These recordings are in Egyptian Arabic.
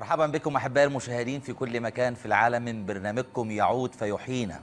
مرحبا بكم احبائي المشاهدين في كل مكان في العالم من برنامجكم يعود فيحيينا.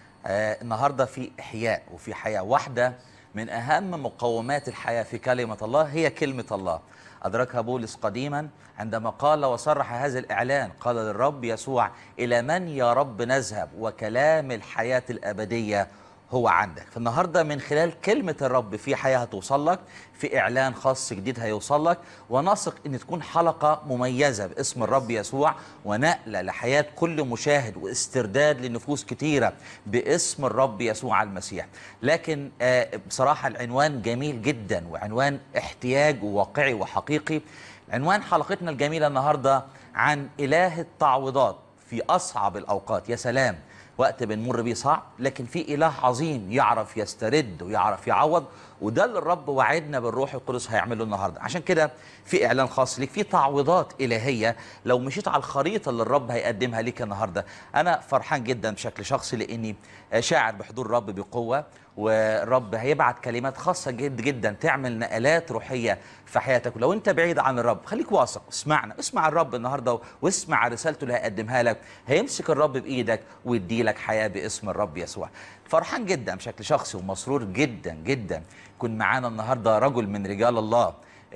آه النهارده في احياء وفي حياه واحده من اهم مقومات الحياه في كلمه الله هي كلمه الله. ادركها بولس قديما عندما قال وصرح هذا الاعلان قال للرب يسوع الى من يا رب نذهب وكلام الحياه الابديه هو عندك فالنهاردة من خلال كلمة الرب في حياة هتوصل لك في إعلان خاص جديد هيوصل لك ونثق أن تكون حلقة مميزة باسم الرب يسوع ونقلة لحياة كل مشاهد واسترداد لنفوس كتيرة باسم الرب يسوع المسيح لكن آه بصراحة العنوان جميل جدا وعنوان احتياج واقعي وحقيقي عنوان حلقتنا الجميلة النهاردة عن إله التعويضات في أصعب الأوقات يا سلام وقت بنمر بيه صعب لكن في اله عظيم يعرف يسترد ويعرف يعوض وده اللي الرب وعدنا بالروح القدس هيعمله النهارده عشان كده في اعلان خاص ليك في تعويضات الهيه لو مشيت على الخريطه اللي الرب هيقدمها ليك النهارده انا فرحان جدا بشكل شخصي لاني شاعر بحضور الرب بقوه والرب هيبعت كلمات خاصه جدا جدا تعمل نقلات روحيه في حياتك ولو انت بعيد عن الرب خليك واثق اسمعنا اسمع الرب النهارده واسمع رسالته اللي هيقدمها لك هيمسك الرب بايدك ويدي لك حياه باسم الرب يسوع فرحان جدا بشكل شخصي ومسرور جدا جدا يكون معانا النهارده رجل من رجال الله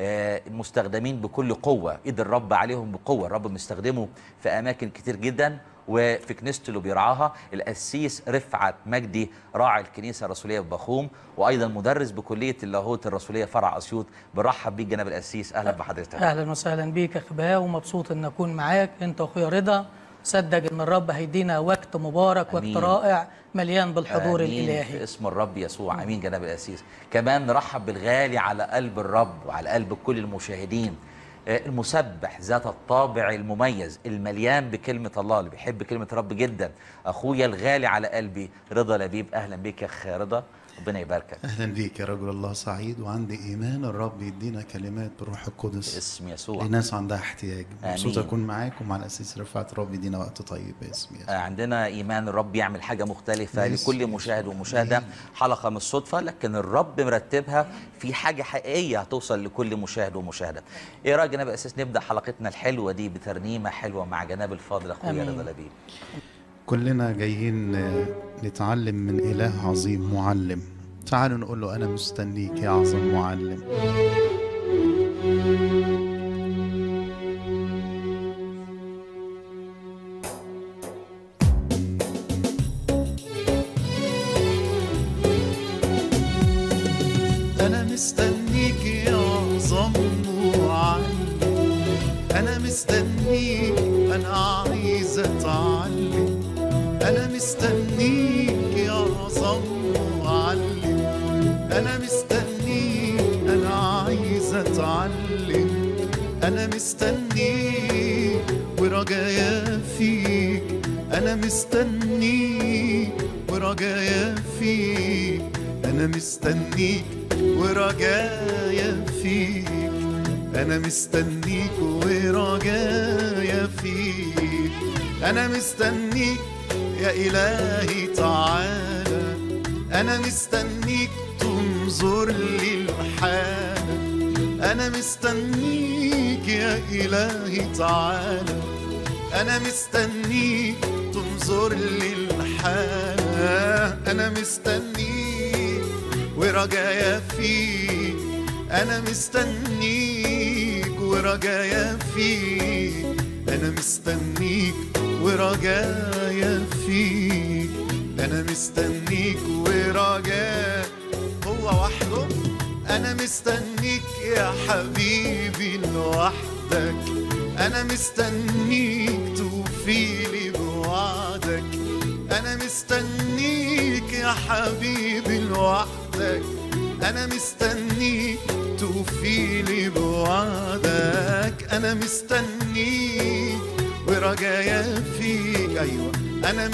المستخدمين بكل قوه ايد الرب عليهم بقوه الرب مستخدمه في اماكن كتير جدا وفي كنيسته اللي بيرعاها القسيس رفعت مجدي راعي الكنيسه الرسوليه ببخوم وايضا مدرس بكليه اللاهوت الرسوليه فرع اسيوط برحب بيك جناب القسيس اهلا بحضرتك اهلا وسهلا بيك يا خباء ومبسوط ان اكون معاك انت واخويا رضا صدق ان الرب هيدينا وقت مبارك أمين. وقت رائع مليان بالحضور آمين الالهي في اسم الرب يسوع امين جناب القسيس كمان نرحب بالغالي على قلب الرب وعلى قلب كل المشاهدين المسبح ذات الطابع المميز المليان بكلمة الله اللي بيحب كلمة الرب جدا أخويا الغالي على قلبي رضا لبيب أهلا بيك يا أخ رضا ربنا يباركك اهلا بيك يا رجل الله سعيد وعندي ايمان الرب يدينا كلمات بالروح القدس باسم يسوع لناس عندها احتياج مبسوط آمين. اكون معاك ومع الاسيس رفعت الرب يدينا وقت طيب باسم يسوع عندنا إيمان الرب يعمل حاجة مختلفة باسم لكل مشاهد ومشاهدة حلقة من الصدفة لكن الرب مرتبها في حاجة حقيقية هتوصل لكل مشاهد ومشاهدة إيه رأيك جناب الأساس نبدأ حلقتنا الحلوة دي بترنيمة حلوة مع جناب الفاضل أخويا آمين. رضا لبيب كلنا جايين آه، نتعلم من اله عظيم معلم تعالوا نقول له انا مستنيك يا اعظم معلم أنا مستنيك يا أعظم معلم أنا مستنيك أنا عايز أتعلم أنا مستنيك يا أعظم معلم أنا مستنيك أنا عايز أتعلم أنا مستنيك ورجايا فيك أنا مستنيك ورجايا فيك أنا مستنيك ورجايا فيك أنا مستنيك ورجايا فيك أنا مستنيك يا إلهي تعالى أنا مستنيك تنظر لي الحالة أنا مستنيك يا إلهي تعالى أنا مستنيك تنظر لي الحالة أنا مستنيك ورجايا فيك أنا مستنيك ورجايا فيك أنا مستنيك ورجايا فيك أنا مستنيك ورجايا هو وحده أنا مستنيك يا حبيبي لوحدك أنا مستنيك توفيلي بوعدك أنا مستنيك يا حبيبي لوحدك أنا مستنيك توفيلي بوعدك أنا مستنيك ورجايا فيك أيوة أنا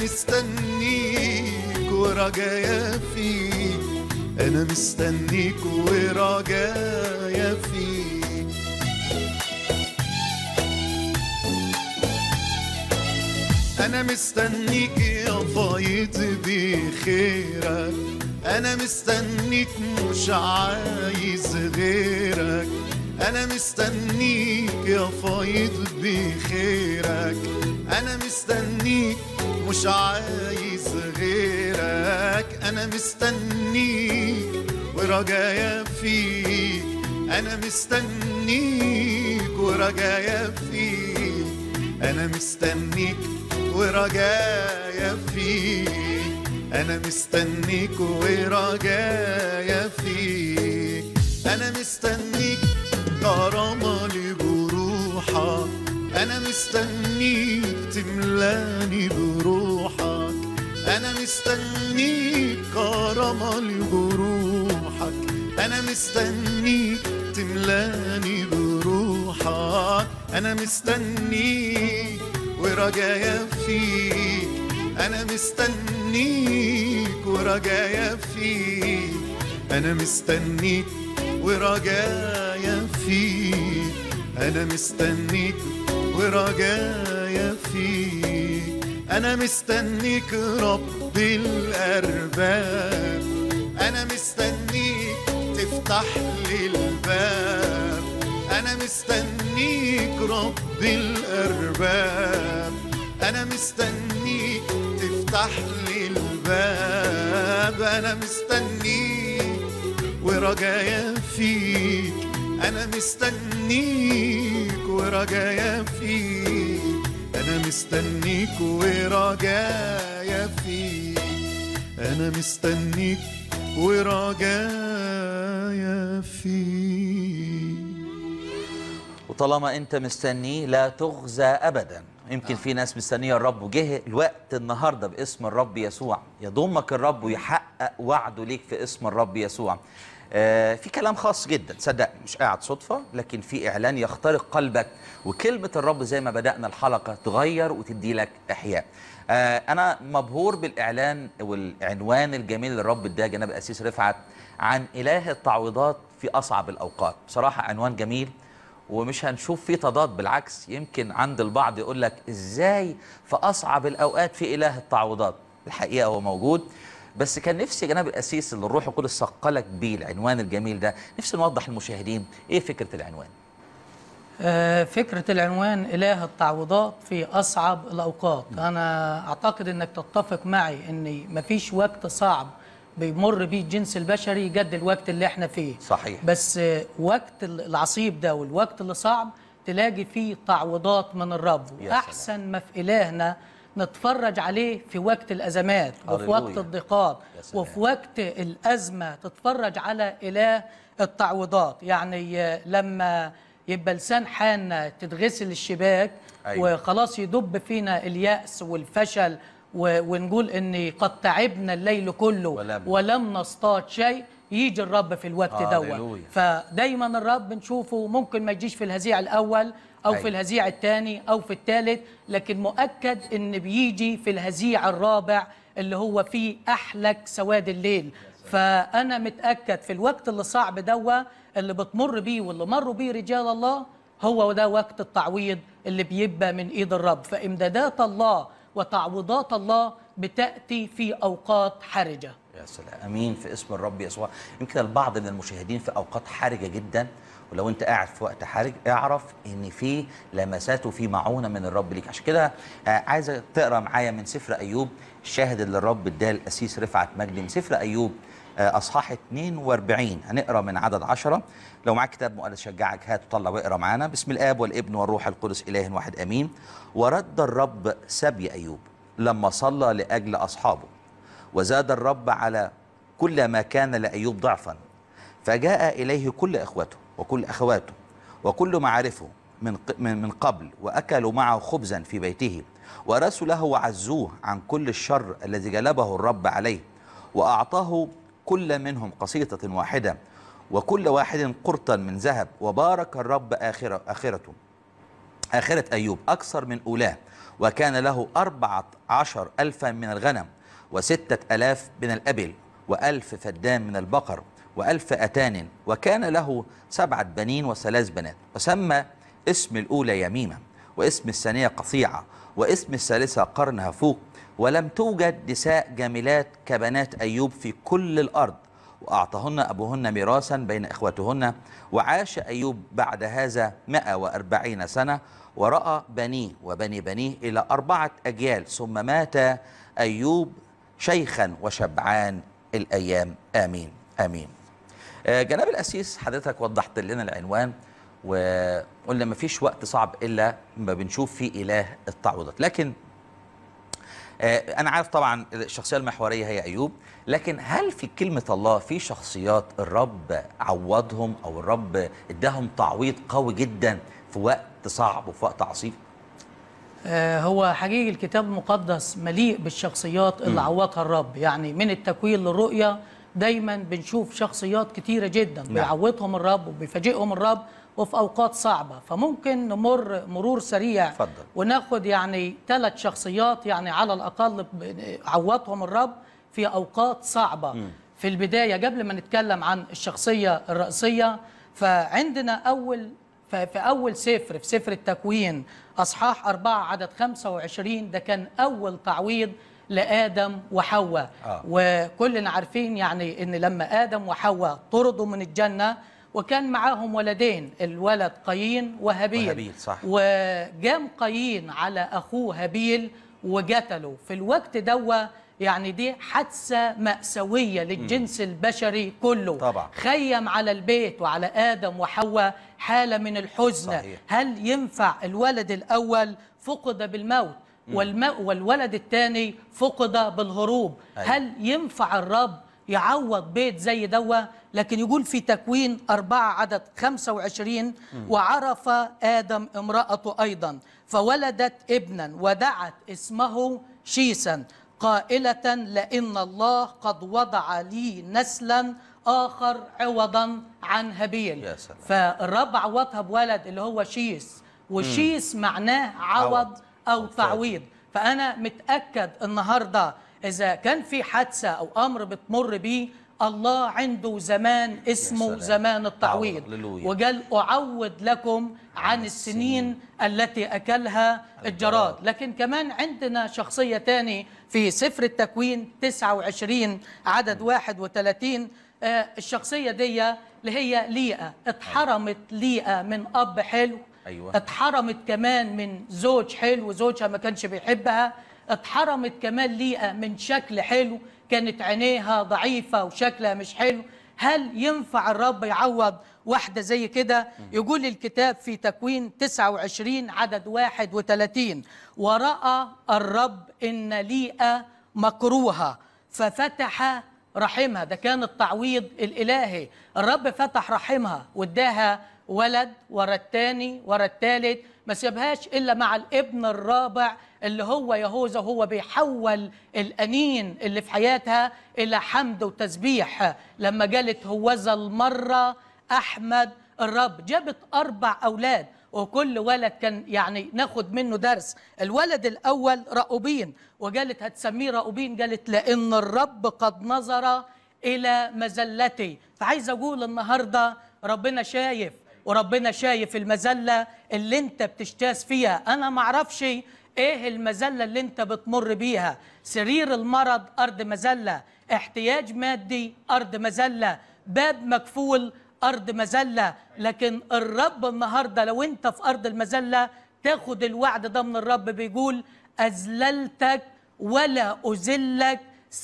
مستنيك ورجايا فيك أنا مستنيك ورجايا فيك أنا مستنيك يا فايض بخيرك أنا مستنيك مش عايز غيرك أنا مستنيك يا فايض بخيرك أنا مستنيك مش عايز غيرك أنا مستنيك ورجايا فيك أنا مستنيك ورجايا فيك أنا مستنيك ورجايا فيك أنا مستنيك ورجايا فيك أنا مستنيك كرامة لجروحك أنا مستنيك تملاني بروحك أنا مستنيك كرامة لجروحك أنا مستنيك تملاني بروحك أنا مستنيك ورجايا فيك أنا مستنيك ورجايا فيك أنا مستنيك ورجايا فيك أنا مستنيك ورجايا فيك أنا مستنيك رب الأرباب أنا مستنيك تفتح لي الباب أنا مستنيك رب الأرباب أنا مستنيك تفتح لي الباب أنا مستنيك ورجايا فيك أنا مستنيك ورجايا فيك أنا مستنيك ورجايا فيك أنا مستنيك ورجايا فيك وطالما انت مستنيه لا تخزى ابدا يمكن في ناس مستنيه الرب وجه الوقت النهارده باسم الرب يسوع يضمك الرب ويحقق وعده ليك في اسم الرب يسوع آه في كلام خاص جدا صدقني مش قاعد صدفه لكن في اعلان يخترق قلبك وكلمه الرب زي ما بدانا الحلقه تغير وتدي لك احياء آه انا مبهور بالاعلان والعنوان الجميل اللي الرب اداه جناب الاسيس رفعت عن اله التعويضات في اصعب الاوقات بصراحه عنوان جميل ومش هنشوف فيه تضاد بالعكس يمكن عند البعض يقول لك ازاي في اصعب الاوقات في اله التعويضات الحقيقه هو موجود بس كان نفسي يا جناب الاسيس اللي الروح القدس ثقلك بيه العنوان الجميل ده نفسي نوضح للمشاهدين ايه فكره العنوان آه، فكرة العنوان إله التعويضات في أصعب الأوقات أنا أعتقد أنك تتفق معي أن مفيش وقت صعب بيمر بيه الجنس البشري قد الوقت اللي احنا فيه صحيح. بس آه، وقت العصيب ده والوقت اللي صعب تلاقي فيه تعويضات من الرب يا سلام. وأحسن ما في إلهنا نتفرج عليه في وقت الأزمات وفي هللويا. وقت الضيقات يا سلام. وفي وقت الأزمة تتفرج على إله التعويضات يعني آه، لما يبقى لسان حالنا تتغسل الشباك أيوة. وخلاص يدب فينا اليأس والفشل و- ونقول ان قد تعبنا الليل كله ولم. ولم نصطاد شيء يجي الرب في الوقت دوت هللويا. فدايما الرب نشوفه ممكن ما يجيش في الهزيع الاول او أيوة. في الهزيع الثاني او في الثالث لكن مؤكد ان بيجي في الهزيع الرابع اللي هو فيه احلك سواد الليل فانا متاكد في الوقت اللي صعب دوا اللي بتمر بيه واللي مروا بيه رجال الله هو ده وقت التعويض اللي بيبقى من ايد الرب فامدادات الله وتعويضات الله بتاتي في اوقات حرجه يا سلام امين في اسم الرب يسوع يمكن البعض من المشاهدين في اوقات حرجه جدا ولو انت قاعد في وقت حرج اعرف ان في لمسات وفي معونه من الرب ليك عشان كده آه، عايزك تقرا معايا من سفر ايوب الشاهد اللي الرب اداه الاسيس رفعت مجدي من سفر ايوب آه، اصحاح 42 هنقرا من عدد 10 لو معاك كتاب مقدس شجعك هات وطلع واقرا معانا بسم الاب والابن والروح القدس اله واحد امين ورد الرب سبي ايوب لما صلى لاجل اصحابه وزاد الرب على كل ما كان لأيوب ضعفا فجاء إليه كل إخوته وكل أخواته وكل معارفه من ق- من من قبل وأكلوا معه خبزا في بيته ورثوا له وعزوه عن كل الشر الذي جلبه الرب عليه وأعطاه كل منهم قصيطة واحدة وكل واحد قرطا من ذهب وبارك الرب آخرة آخرته آخرة أيوب أكثر من أولاه وكان له أربعة عشر ألفا من الغنم وستة ألاف من الأبل وألف فدان من البقر وألف أتان وكان له سبعة بنين وثلاث بنات وسمى اسم الأولى يميمة واسم الثانية قصيعة واسم الثالثة قرن هفوك ولم توجد نساء جميلات كبنات أيوب في كل الأرض وأعطاهن أبوهن ميراثا بين إخوتهن وعاش أيوب بعد هذا 140 سنة ورأى بنيه وبني بنيه إلى أربعة أجيال ثم مات أيوب شيخا وشبعان الأيام آمين آمين آه، جناب الأسيس حضرتك وضحت لنا العنوان وقلنا ما فيش وقت صعب إلا ما بنشوف فيه إله التعويضات لكن آه، أنا عارف طبعا الشخصية المحورية هي أيوب لكن هل في كلمة الله في شخصيات الرب عوضهم أو الرب اداهم تعويض قوي جدا في وقت صعب وفي وقت عصيب؟ آه، هو حقيقي الكتاب المقدس مليء بالشخصيات اللي عوضها الرب يعني من التكوين للرؤية دايما بنشوف شخصيات كتيرة جدا نعم. بيعوضهم الرب وبيفاجئهم الرب وفي أوقات صعبة فممكن نمر مرور سريع اتفضل. وناخد يعني ثلاث شخصيات يعني على الأقل ب- عوضهم الرب في أوقات صعبة في البداية قبل ما نتكلم عن الشخصية الرئيسية فعندنا أول ف- في أول سفر في سفر التكوين أصحاح أربعة عدد 25 ده كان أول تعويض لآدم وحواء آه. وكلنا عارفين يعني إن لما آدم وحواء طردوا من الجنة وكان معاهم ولدين الولد قايين وهابيل وهابيل، صح. وجام قايين على أخوه هابيل وقتله في الوقت دوا يعني دي حادثة مأساوية للجنس البشري كله طبعا. خيم على البيت وعلى آدم وحواء حالة من الحزن صحيح. هل ينفع الولد الأول فقد بالموت والم... والولد الثاني فقد بالهروب أيوة. هل ينفع الرب يعوض بيت زي دوا لكن يقول في تكوين أربعة عدد 25 وعرف آدم امرأته أيضا فولدت ابنا ودعت اسمه شيسا قائلة لأن الله قد وضع لي نسلا آخر عوضا عن هابيل يا سلام. فالرب عوضها بولد اللي هو شيس وشيس معناه عوض عوض. أو أو تعويض فأنا متأكد النهاردة إذا كان في حادثة أو أمر بتمر بيه الله عنده زمان اسمه سلام. زمان التعويض تعويض. هللويا. وقال أعوض لكم عن السنين التي أكلها الجراد لكن كمان عندنا شخصية تاني في سفر التكوين 29 عدد 31 آه، الشخصية دي اللي هي ليئة اتحرمت ليئة من أب حلو أيوة. اتحرمت كمان من زوج حلو زوجها ما كانش بيحبها اتحرمت كمان ليئة من شكل حلو كانت عينيها ضعيفة وشكلها مش حلو هل ينفع الرب يعوض واحدة زي كده يقول الكتاب في تكوين 29 عدد 31 ورأى الرب إن ليئة مكروهة ففتح رحمها ده كان التعويض الإلهي الرب فتح رحمها واداها ولد ورا التاني ورا التالت ما سيبهاش إلا مع الابن الرابع اللي هو يهوذا وهو بيحول الأنين اللي في حياتها إلى حمد وتسبيح لما قالت هوذا المرة أحمد الرب جابت أربع أولاد وكل ولد كان يعني ناخد منه درس الولد الأول رأوبين وقالت هتسميه رأوبين قالت لأن الرب قد نظر إلى مزلتي فعايز أقول النهاردة ربنا شايف وربنا شايف المذلة اللي انت بتجتاز فيها أنا معرفش ايه المذلة اللي انت بتمر بيها سرير المرض أرض مذلة احتياج مادي أرض مذلة باب مكفول أرض مذلة لكن الرب النهاردة لو أنت في أرض المذلة تاخد الوعد ده من الرب بيقول أذللتك ولا أذلك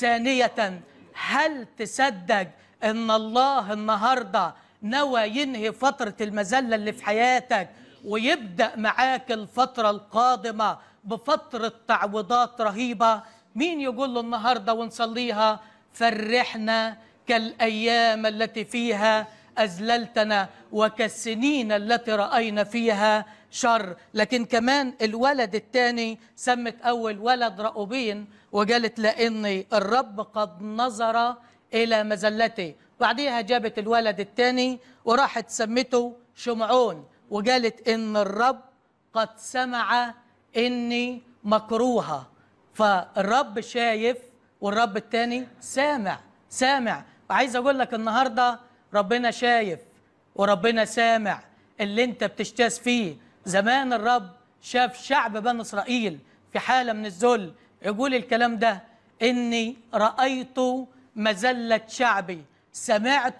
ثانية هل تصدق أن الله النهاردة نوى ينهي فترة المذلة اللي في حياتك ويبدأ معاك الفترة القادمة بفترة تعويضات رهيبة مين يقول له النهاردة ونصليها فرحنا كالأيام التي فيها أذللتنا وكالسنين التي رأينا فيها شر لكن كمان الولد الثاني سمت أول ولد رأوبين وقالت لأني الرب قد نظر إلى مزلتي بعديها جابت الولد الثاني وراحت سمته شمعون وقالت إن الرب قد سمع إني مكروهة فالرب شايف والرب الثاني سامع سامع وعايز أقول لك النهاردة ربنا شايف وربنا سامع اللي انت بتجتاز فيه زمان الرب شاف شعب بني اسرائيل في حاله من الذل يقول الكلام ده اني رايت مذله شعبي سمعت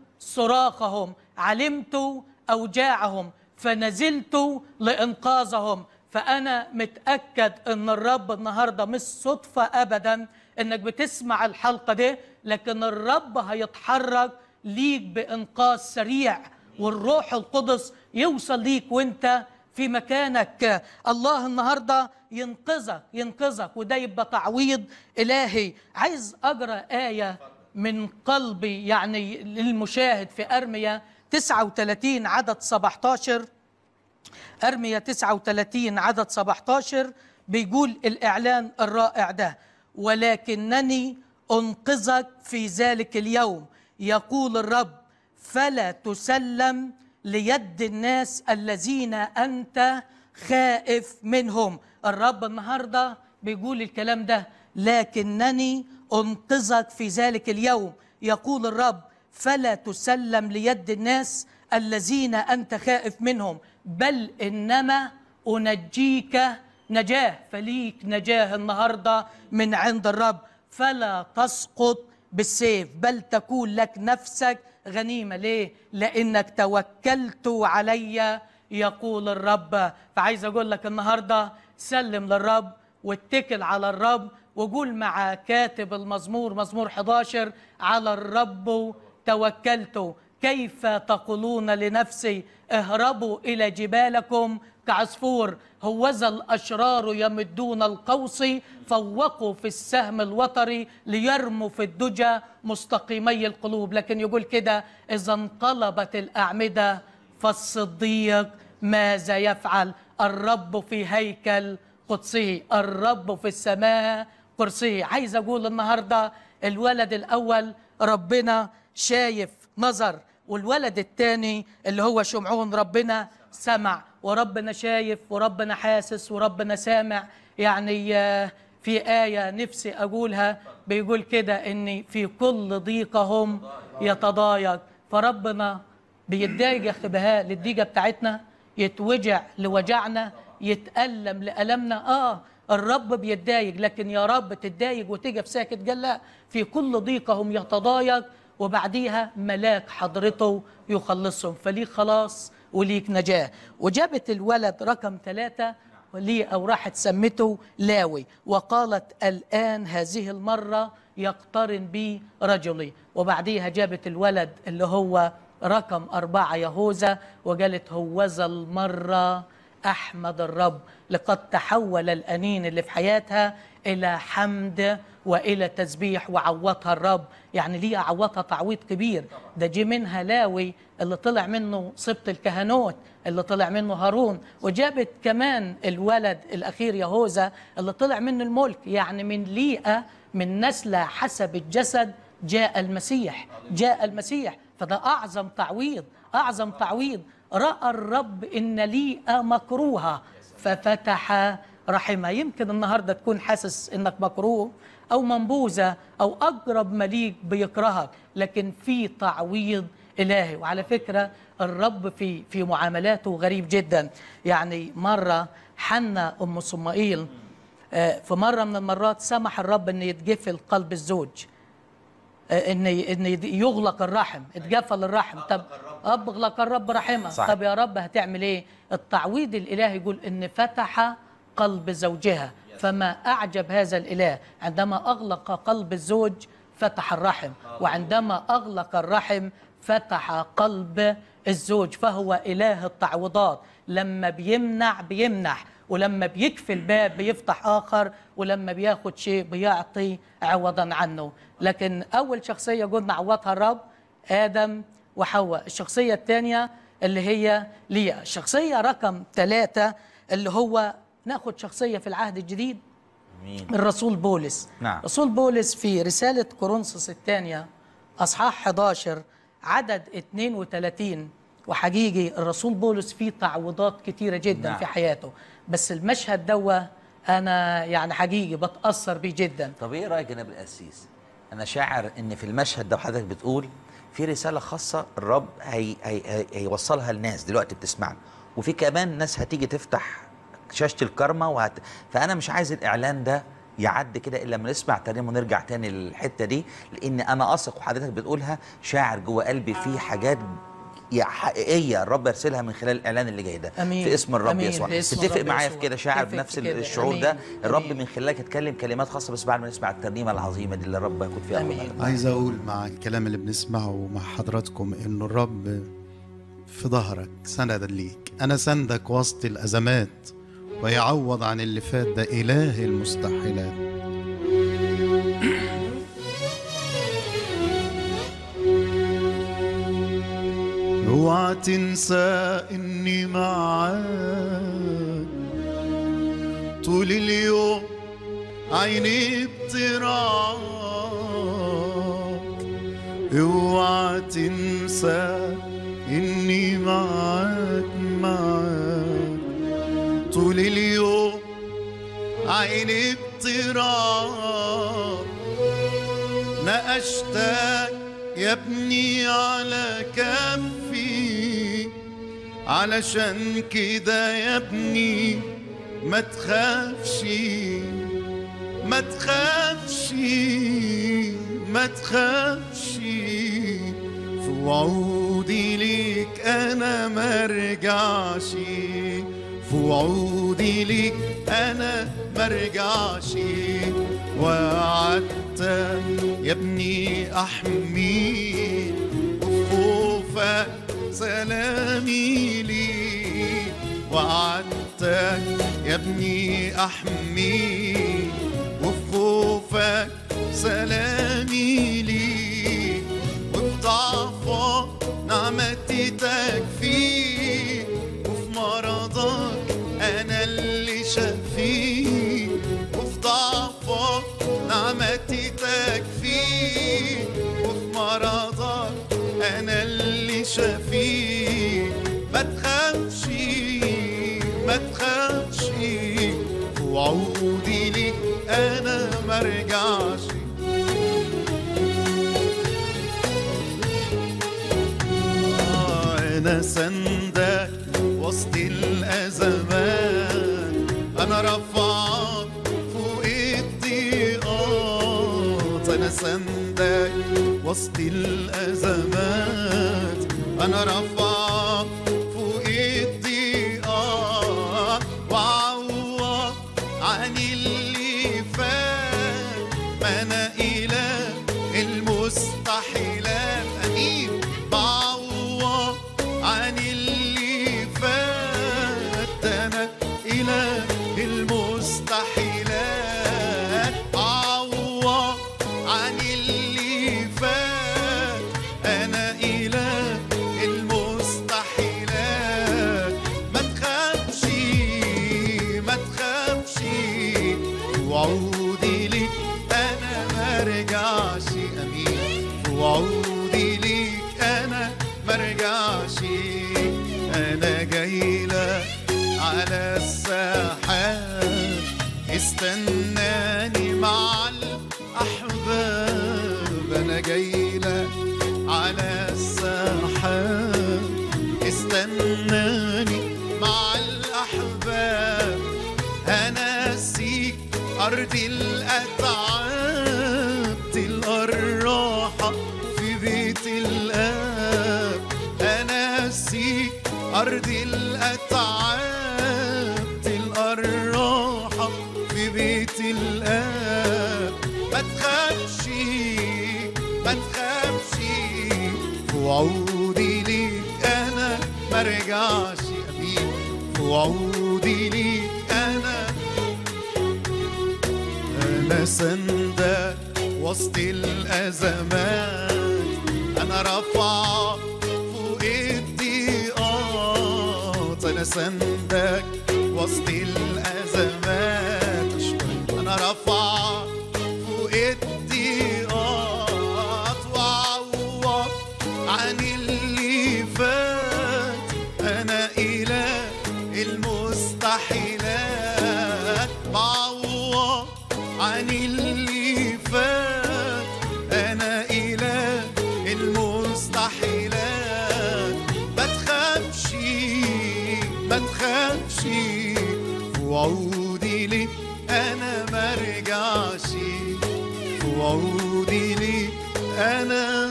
صراخهم علمت اوجاعهم فنزلت لانقاذهم فانا متاكد ان الرب النهارده مش صدفه ابدا انك بتسمع الحلقه دي لكن الرب هيتحرك ليك بانقاذ سريع والروح القدس يوصل ليك وانت في مكانك الله النهارده ينقذك ينقذك وده يبقى تعويض الهي عايز اقرا ايه من قلبي يعني للمشاهد في ارميا 39 عدد 17 أرمية 39 عدد 17 بيقول الإعلان الرائع ده ولكنني أنقذك في ذلك اليوم يقول الرب فلا تسلم ليد الناس الذين أنت خائف منهم الرب النهاردة بيقول الكلام ده لكنني أنقذك في ذلك اليوم يقول الرب فلا تسلم ليد الناس الذين أنت خائف منهم بل إنما أنجيك نجاة فليك نجاة النهاردة من عند الرب فلا تسقط بالسيف بل تكون لك نفسك غنيمة ليه؟ لأنك توكلت علي يقول الرب فعايز أقول لك النهاردة سلم للرب واتكل على الرب وقول مع كاتب المزمور مزمور 11 على الرب توكلت كيف تقولون لنفسي اهربوا إلى جبالكم كعصفور هوذا الأشرار يمدون القوس فوقوا في السهم الوتري ليرموا في الدجى مستقيمي القلوب لكن يقول كده إذا انقلبت الأعمدة فالصديق ماذا يفعل الرب في هيكل قدسه الرب في السماء كرسيه عايز أقول النهاردة الولد الأول ربنا شايف نظر والولد الثاني اللي هو شمعون ربنا سمع وربنا شايف وربنا حاسس وربنا سامع يعني آه، في آية نفسي أقولها بيقول كده إن في كل ضيقهم يتضايق فربنا بيتضايق يا أخي بهاء للضيقة بتاعتنا يتوجع لوجعنا يتألم لألمنا آه الرب بيتضايق لكن يا رب تتضايق وتقف ساكت قال لا في كل ضيقهم يتضايق وبعديها ملاك حضرته يخلصهم فليك خلاص وليك نجاة وجابت الولد رقم ثلاثة وليه أو راحت سمته لاوي وقالت الآن هذه المرة يقترن بي رجلي وبعديها جابت الولد اللي هو رقم أربعة يهوذا وقالت هوذا المرة أحمد الرب لقد تحول الأنين اللي في حياتها إلى حمد وإلى تسبيح وعوضها الرب يعني ليه عوضها تعويض كبير ده جه منها لاوي اللي طلع منه سبط الكهنوت اللي طلع منه هارون وجابت كمان الولد الأخير يهوذا اللي طلع منه الملك يعني من ليئة من نسل حسب الجسد جاء المسيح جاء المسيح فده أعظم تعويض أعظم تعويض رأى الرب إن ليئة مكروهة ففتح رحمها يمكن النهاردة تكون حاسس إنك مكروه أو منبوذة أو أقرب مليك بيكرهك لكن في تعويض إلهي وعلى فكرة الرب في في معاملاته غريب جدا يعني مرة حنا أم صمائيل آه، في مرة من المرات سمح الرب إن يتجفل قلب الزوج آه، ان ان يغلق الرحم اتقفل الرحم طب ابغلق الرب رحمه صح. طب يا رب هتعمل ايه التعويض الالهي يقول ان فتح قلب زوجها فما اعجب هذا الاله عندما اغلق قلب الزوج فتح الرحم وعندما اغلق الرحم فتح قلب الزوج فهو اله التعويضات لما بيمنع بيمنح ولما بيكفي الباب بيفتح آخر ولما بياخد شيء بيعطي عوضا عنه لكن أول شخصية قلنا عوضها الرب آدم وحواء الشخصية الثانية اللي هي ليا الشخصية رقم ثلاثة اللي هو ناخد شخصية في العهد الجديد مين الرسول بولس نعم. رسول بولس في رسالة كورنثوس الثانية أصحاح 11 عدد 32 وحقيقي الرسول بولس فيه تعويضات كتيرة جدا نعم. في حياته بس المشهد دوا أنا يعني حقيقي بتأثر بيه جدا طب ايه رايك يا نبي القسيس انا شاعر ان في المشهد ده حضرتك بتقول في رساله خاصه الرب هي هي هي هيوصلها لناس دلوقتي بتسمعنا وفي كمان ناس هتيجي تفتح شاشه الكرمه وهت... فانا مش عايز الاعلان ده يعدي كده الا لما نسمع ترنيمه ونرجع تاني للحته دي لان انا اثق وحضرتك بتقولها شاعر جوه قلبي في حاجات يا حقيقيه الرب يرسلها من خلال الاعلان اللي جاي ده أمين. في اسم الرب أمين. يسوع باسم تتفق الرب معايا في يسوع. كده شاعر اتفق بنفس في كده. الشعور ده أمين. الرب أمين. من خلالك اتكلم كلمات خاصه بس بعد ما نسمع الترنيمه العظيمه دي اللي الرب يكون فيها أمين. أمين. عايز اقول مع الكلام اللي بنسمعه مع حضراتكم انه الرب في ظهرك سند ليك انا سندك وسط الازمات ويعوض عن اللي فات ده اله المستحيلات اوعى تنسى اني معاك طول اليوم عيني بترعاك اوعى تنسى اني معاك معاك طول اليوم عيني بترعاك نقشتك يا ابني على كفي علشان كده يا ابني ما تخافش ما تخافش ما تخافش في وعودي ليك انا مرجعش في وعودي ليك انا مرجعش وعدت يا ابني احميك وخوفك سلامي ليك وعدتك يا ابني احميك وفي خوفك سلامي ليك وفي ضعفك نعمتي تكفيك وفي مرضك انا اللي شفيك وفي ضعفك نعمتي تكفيك وفي مرضك انا اللي شفيك ما تخافش ما تخافش في وعودي ليك انا مرجعش آه، انا سندك وسط الازمات انا رفعك فوق الضيقات انا سندك وسط الازمات انا رفعك فوق الضيقات وعوض عن اللي فات ما انا اله المستحيلات امين بعوض عن اللي فات انا اله المستحيلات بعوض عن اللي فات انا اله المستحيلات ما تخافش ما تخافش وعودي ليك انا مرجعش امين وعودي ليك انا مرجعش انا جاي لك على الساحات استناني مع الاحباب انا جاي لك على الساحات استناني مع الاحباب هنسيك أرض الأتعاب تلقى الراحة في بيت الآب هنسيك أرض الأتعاب تلقى الراحة في بيت الآب ما تخافش ما تخافش في وعودي ليك أنا مرجعش أمين في وعودي ليك أنا أنا سندك وسط الأزمات أنا رفع فوق الضيقات أنا سندك وسط الأزمات أشكرك. أنا رفع فوق الضيقات وأعوض عن اللي فات أنا إله المستحيلات بعوض عن اللي فات أنا إله المستحيلات ما تخافش ما تخافش في وعودي ليك انا مرجعش في وعودي ليك انا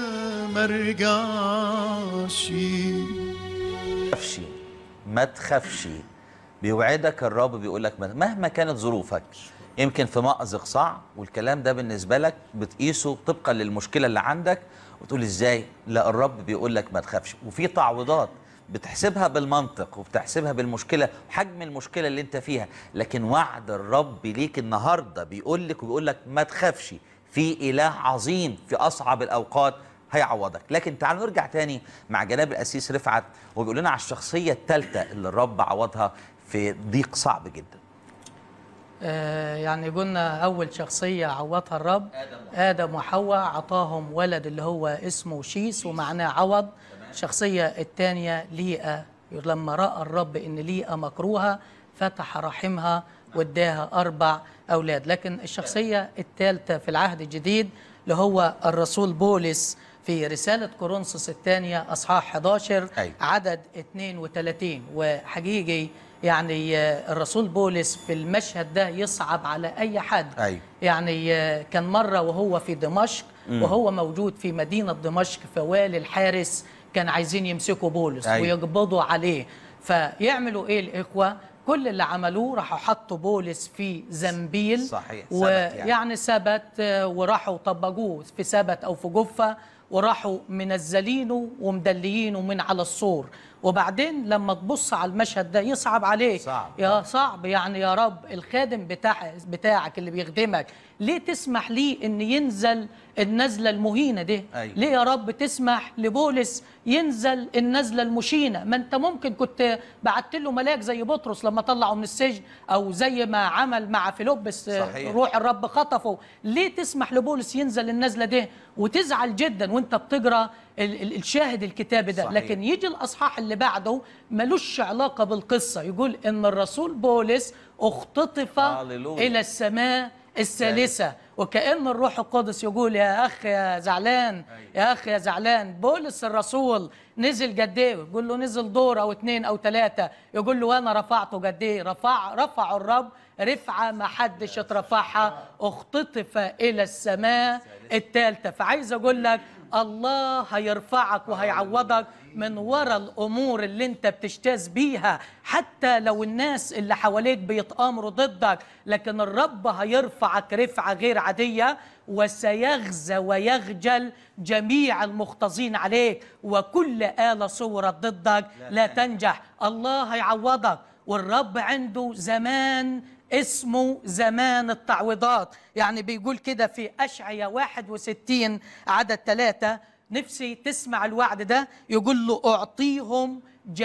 مرجعش تخافش ما تخافش بيوعدك الرب بيقول لك مهما كانت ظروفك يمكن في مأزق صعب والكلام ده بالنسبة لك بتقيسه طبقا للمشكلة اللي عندك وتقول ازاي لا الرب بيقول لك ما تخافش وفي تعويضات بتحسبها بالمنطق وبتحسبها بالمشكلة حجم المشكلة اللي انت فيها لكن وعد الرب ليك النهاردة بيقول لك وبيقول لك ما تخافش في إله عظيم في أصعب الأوقات هيعوضك لكن تعالوا نرجع تاني مع جناب الأسيس رفعت وبيقول لنا على الشخصية الثالثة اللي الرب عوضها في ضيق صعب جدا آه، يعني قلنا أول شخصية عوضها الرب آدم وحواء عطاهم ولد اللي هو اسمه شيس ومعناه عوض الشخصية الثانية ليئة لما رأى الرب إن ليئة مكروهة فتح رحمها واداها أربع أولاد لكن الشخصية الثالثة في العهد الجديد اللي هو الرسول بولس في رسالة كورنثوس الثانية أصحاح 11 أيوة. عدد 32 وحقيقي يعني آه، الرسول بولس في المشهد ده يصعب على أي حد أيوة. يعني آه، كان مرة وهو في دمشق وهو موجود في مدينة دمشق فوالي الحارس كان عايزين يمسكوا بولس أيوة. ويقبضوا عليه فيعملوا ايه الإخوة كل اللي عملوه راحوا حطوا بولس في زنبيل صحيح، ثبت يعني. ويعني ثبت آه، وراحوا طبقوه في ثبت أو في جفة وراحوا منزلينه ومدليينه من على السور وبعدين لما تبص على المشهد ده يصعب عليك صعب. يا صعب يعني يا رب الخادم بتاع بتاعك اللي بيخدمك ليه تسمح ليه ان ينزل النزله المهينه دي أيوة. ليه يا رب تسمح لبولس ينزل النزله المشينه ما انت ممكن كنت بعت له ملاك زي بطرس لما طلعه من السجن او زي ما عمل مع فيلبس صحيح. روح الرب خطفه ليه تسمح لبولس ينزل النزله دي وتزعل جدا وانت بتقرا ال- ال- الشاهد الكتاب ده صحيح. لكن يجي الاصحاح اللي بعده ملوش علاقه بالقصه يقول ان الرسول بولس اختطف هاليلويا. الى السماء الثالثه وكأن الروح القدس يقول يا أخ يا زعلان يا أخ يا زعلان بولس الرسول نزل قد إيه يقول له نزل دور أو اتنين أو تلاتة يقول له وأنا رفعته قد إيه رفع رفع الرب رفعة ما حدش اترفعها اختطف إلى السماء الثالثة فعايز أقول لك الله هيرفعك وهيعوضك من ورا الامور اللي انت بتجتاز بيها حتى لو الناس اللي حواليك بيتامروا ضدك لكن الرب هيرفعك رفعه غير عاديه وسيغزى ويخجل جميع المختزين عليك وكل آلة صورت ضدك لا تنجح الله هيعوضك والرب عنده زمان اسمه زمان التعويضات يعني بيقول كده في أشعية 61 عدد ثلاثة نفسي تسمع الوعد ده يقول له أعطيهم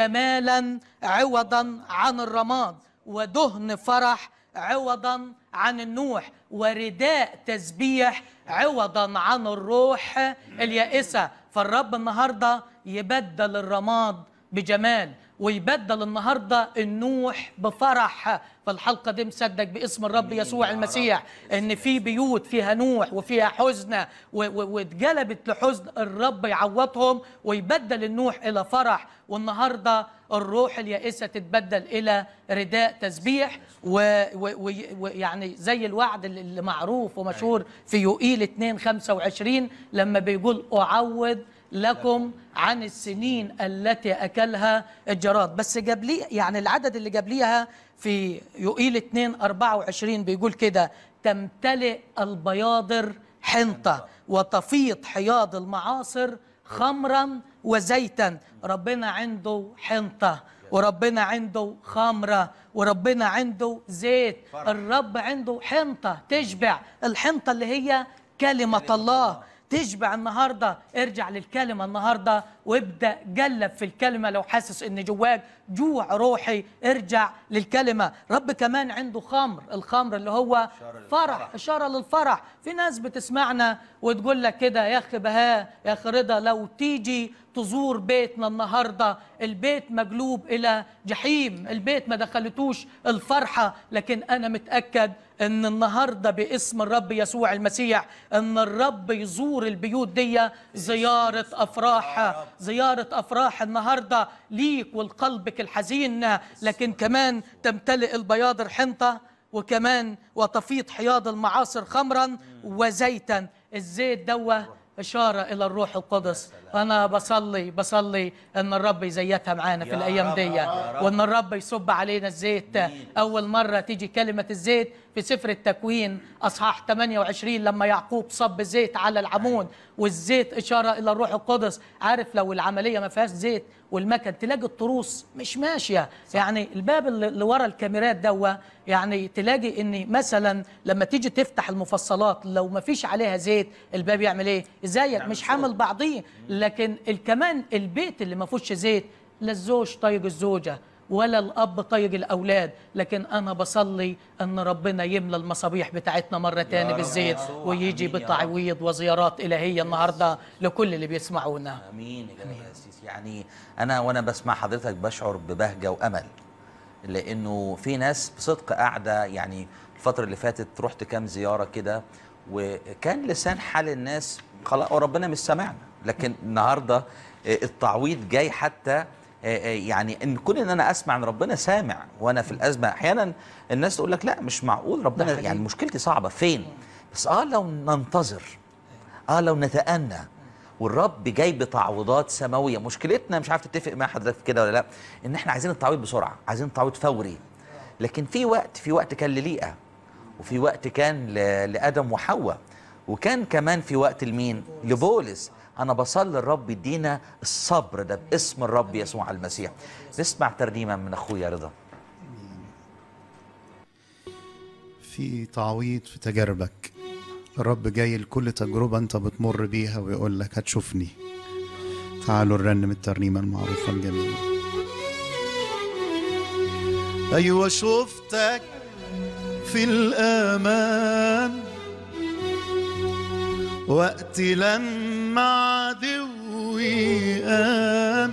جمالا عوضا عن الرماد ودهن فرح عوضا عن النوح ورداء تسبيح عوضا عن الروح اليائسة فالرب النهاردة يبدل الرماد بجمال ويبدل النهارده النوح بفرح فالحلقه دي مصدق باسم الرب يسوع المسيح ان في بيوت فيها نوح وفيها حزن و- و- واتجلبت لحزن الرب يعوضهم ويبدل النوح الى فرح والنهارده الروح اليائسه تتبدل الى رداء تسبيح ويعني زي الوعد اللي اللي معروف ومشهور في يوئيل 2 25 لما بيقول اعوض لكم عن السنين التي اكلها الجراد بس جاب لي يعني العدد اللي جاب ليها في يوئيل 2 24 بيقول كده تمتلئ البياضر حنطه وتفيض حياض المعاصر خمرا وزيتا ربنا عنده حنطه وربنا عنده خمره وربنا عنده زيت الرب عنده حنطه تشبع الحنطه اللي هي كلمه الله تشبع النهارده ارجع للكلمه النهارده وابدا جلب في الكلمه لو حاسس ان جواك جوع روحي ارجع للكلمه رب كمان عنده خمر الخمر اللي هو فرح اشاره للفرح في ناس بتسمعنا وتقول لك كده يا اخي بهاء يا اخي رضا لو تيجي تزور بيتنا النهارده البيت مقلوب الى جحيم البيت ما دخلتوش الفرحه لكن انا متاكد ان النهارده باسم الرب يسوع المسيح ان الرب يزور البيوت دي زياره افراح زياره افراح النهارده ليك ولقلبك الحزين لكن كمان تمتلئ البياضر حنطه وكمان وتفيض حياض المعاصر خمرا وزيتا الزيت دوا إشارة إلى الروح القدس أنا بصلي بصلي أن الرب يزيتها معانا في يا الأيام رب، دي يا رب. وأن الرب يصب علينا الزيت أول مرة تيجي كلمة الزيت في سفر التكوين أصحاح 28 لما يعقوب صب زيت على العمود والزيت إشارة إلى الروح القدس عارف لو العملية ما فيهاش زيت والمكن تلاقي الطروس مش ماشية يعني الباب اللي اللي ورا الكاميرات دوا يعني تلاقي ان مثلا لما تيجي تفتح المفصلات لو ما فيش عليها زيت الباب يعمل ايه ازيك مش حامل بعضيه لكن ال- كمان البيت اللي ما فيهوش زيت لا الزوج طايق الزوجه ولا الاب طايق الاولاد لكن انا بصلي ان ربنا يملى المصابيح بتاعتنا مره تاني رب بالزيت يسوع. ويجي آمين يا رب. بتعويض وزيارات الهيه النهارده لكل اللي بيسمعونا امين يا جميل يا سيسي يعني انا وانا بسمع حضرتك بشعر ببهجه وامل لانه في ناس بصدق قاعده يعني الفتره اللي فاتت رحت كام زياره كده وكان لسان حال الناس خلاص وربنا مش سامعنا لكن النهارده آه، التعويض جاي حتى آه، آه، يعني ان كون ان انا اسمع ان ربنا سامع وانا في الازمه احيانا الناس تقول لك لا مش معقول ربنا حقيقي. يعني مشكلتي صعبه فين بس اه لو ننتظر اه لو نتأنى والرب جاي بتعويضات سماويه مشكلتنا مش عارف تتفق مع حضرتك في كده ولا لا ان احنا عايزين التعويض بسرعه عايزين تعويض فوري لكن في وقت في وقت كان لليئه وفي وقت كان ل- لادم وحواء وكان كمان في وقت لمين لبولس انا بصلي الرب يدينا الصبر ده باسم الرب يسوع المسيح نسمع ترنيمه من اخويا رضا في تعويض في تجاربك الرب جاي لكل تجربة انت بتمر بيها ويقول لك هتشوفني تعالوا نرنم الترنيمة المعروفة الجميلة أيوة شفتك في الأمان وقت لما عدوي قام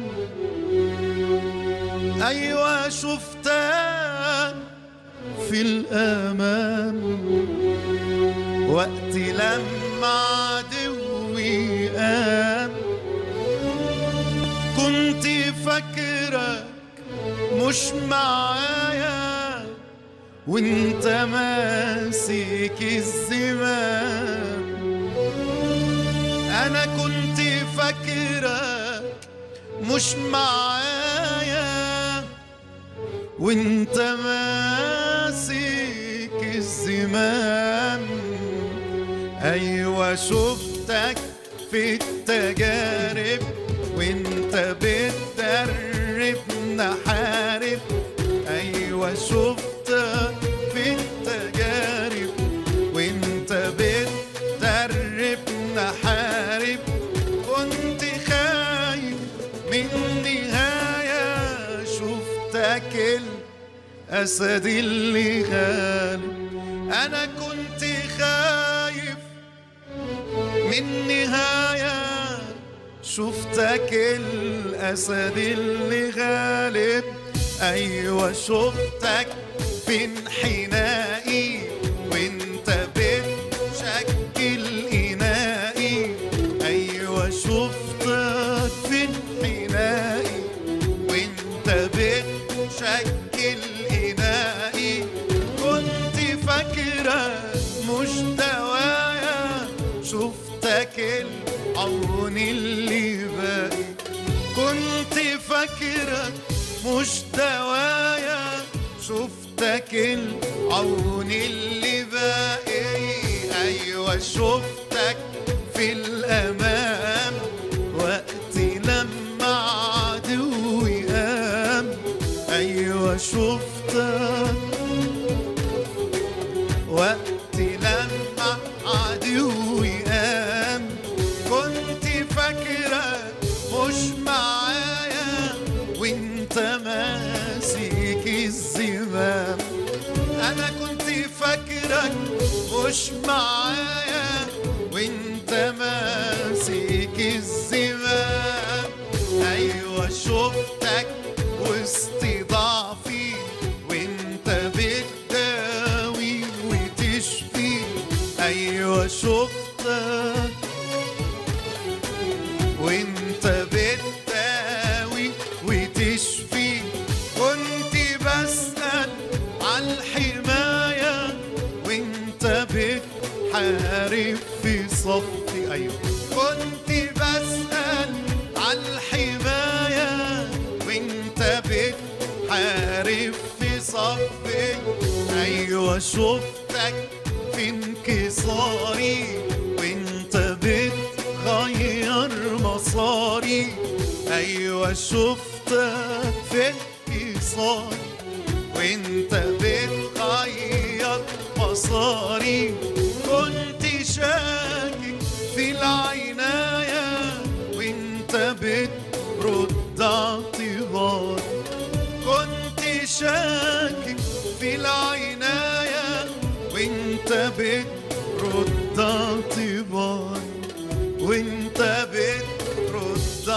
أيوة شفتك في الأمان وقت لما عدوي قام كنت فاكرك مش معايا وانت ماسك الزمام انا كنت فاكرك مش معايا وانت ماسك الزمام ايوه شفتك في التجارب وانت بتدرب نحارب ايوه شفتك في التجارب وانت بتدرب نحارب كنت خايف من نهاية شفتك الأسد اللي غالب أنا كنت خايف من نهاية شفتك الأسد اللي غالب أيوة شفتك في انحنائي وانت بتشكل إنائي أيوة شفتك في انحنائي وانت بتشكل إنائي كنت فاكرة مش دوايا شفتك العون اللي باقي كنت فاكرك مش دوايا شفتك العون اللي باقي ايوه شفتك في الامام وقت لما عدوي قام ايوه شفتك وقت لما عدوي قام كنت فاكرة مش معايا وانت ماسك الزمام انا كنت فاكرك مش معايا وانت ماسك الزمام ايوه شفتك وسط ضعفي وانت بتداوي وتشفي ايوه شفتك وانت بتداوي وتشفي كنت بسأل على الحماية صفي أيوة كنت بسأل على الحماية وانت بتحارب في صفي أيوة شفتك في انكساري وانت بتغير مساري أيوة شفتك في انكساري وانت بتغير مساري كنت شاكك في العناية وانت بترد اعتبار كنت شاكك في العناية وانت بترد اعتبار وانت بترد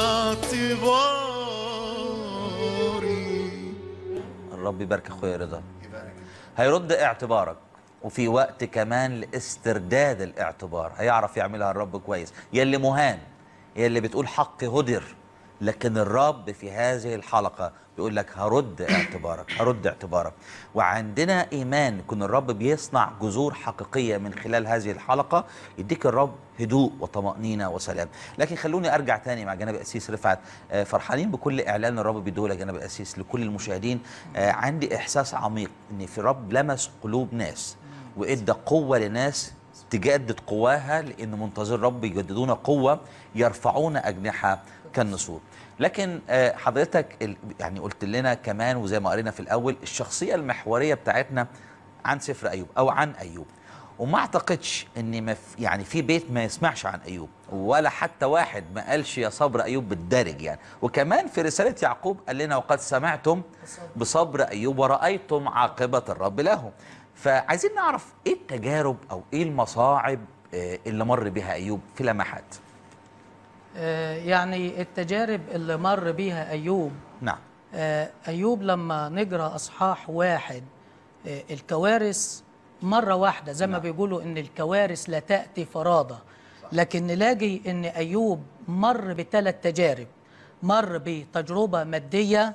اعتباري الرب يبارك اخويا رضا هيرد اعتبارك وفي وقت كمان لاسترداد الاعتبار هيعرف يعملها الرب كويس يلي مهان يلي بتقول حقي هدر لكن الرب في هذه الحلقة بيقول لك هرد اعتبارك هرد اعتبارك وعندنا إيمان يكون الرب بيصنع جذور حقيقية من خلال هذه الحلقة يديك الرب هدوء وطمأنينة وسلام لكن خلوني أرجع تاني مع جناب الأسيس رفعت آه، فرحانين بكل إعلان الرب بيديه لجناب الأسيس لكل المشاهدين آه، عندي إحساس عميق إن في رب لمس قلوب ناس وإدى قوة لناس تجدد قواها لان منتظر رب يجددون قوه يرفعون اجنحه كالنسور لكن آه، حضرتك ال- يعني قلت لنا كمان وزي ما قرينا في الاول الشخصيه المحوريه بتاعتنا عن سفر ايوب او عن ايوب وما اعتقدش ان ما في- يعني في بيت ما يسمعش عن ايوب ولا حتى واحد ما قالش يا صبر ايوب بالدارج يعني وكمان في رساله يعقوب قال لنا وقد سمعتم بصبر ايوب ورايتم عاقبه الرب له فعايزين نعرف ايه التجارب او ايه المصاعب آه، اللي مر بها ايوب في لمحات آه، يعني التجارب اللي مر بيها أيوب نعم آه، أيوب لما نقرأ أصحاح واحد آه، الكوارث مرة واحدة زي ما نعم. بيقولوا إن الكوارث لا تأتي فرادى لكن نلاقي إن أيوب مر بثلاث تجارب مر بتجربة مادية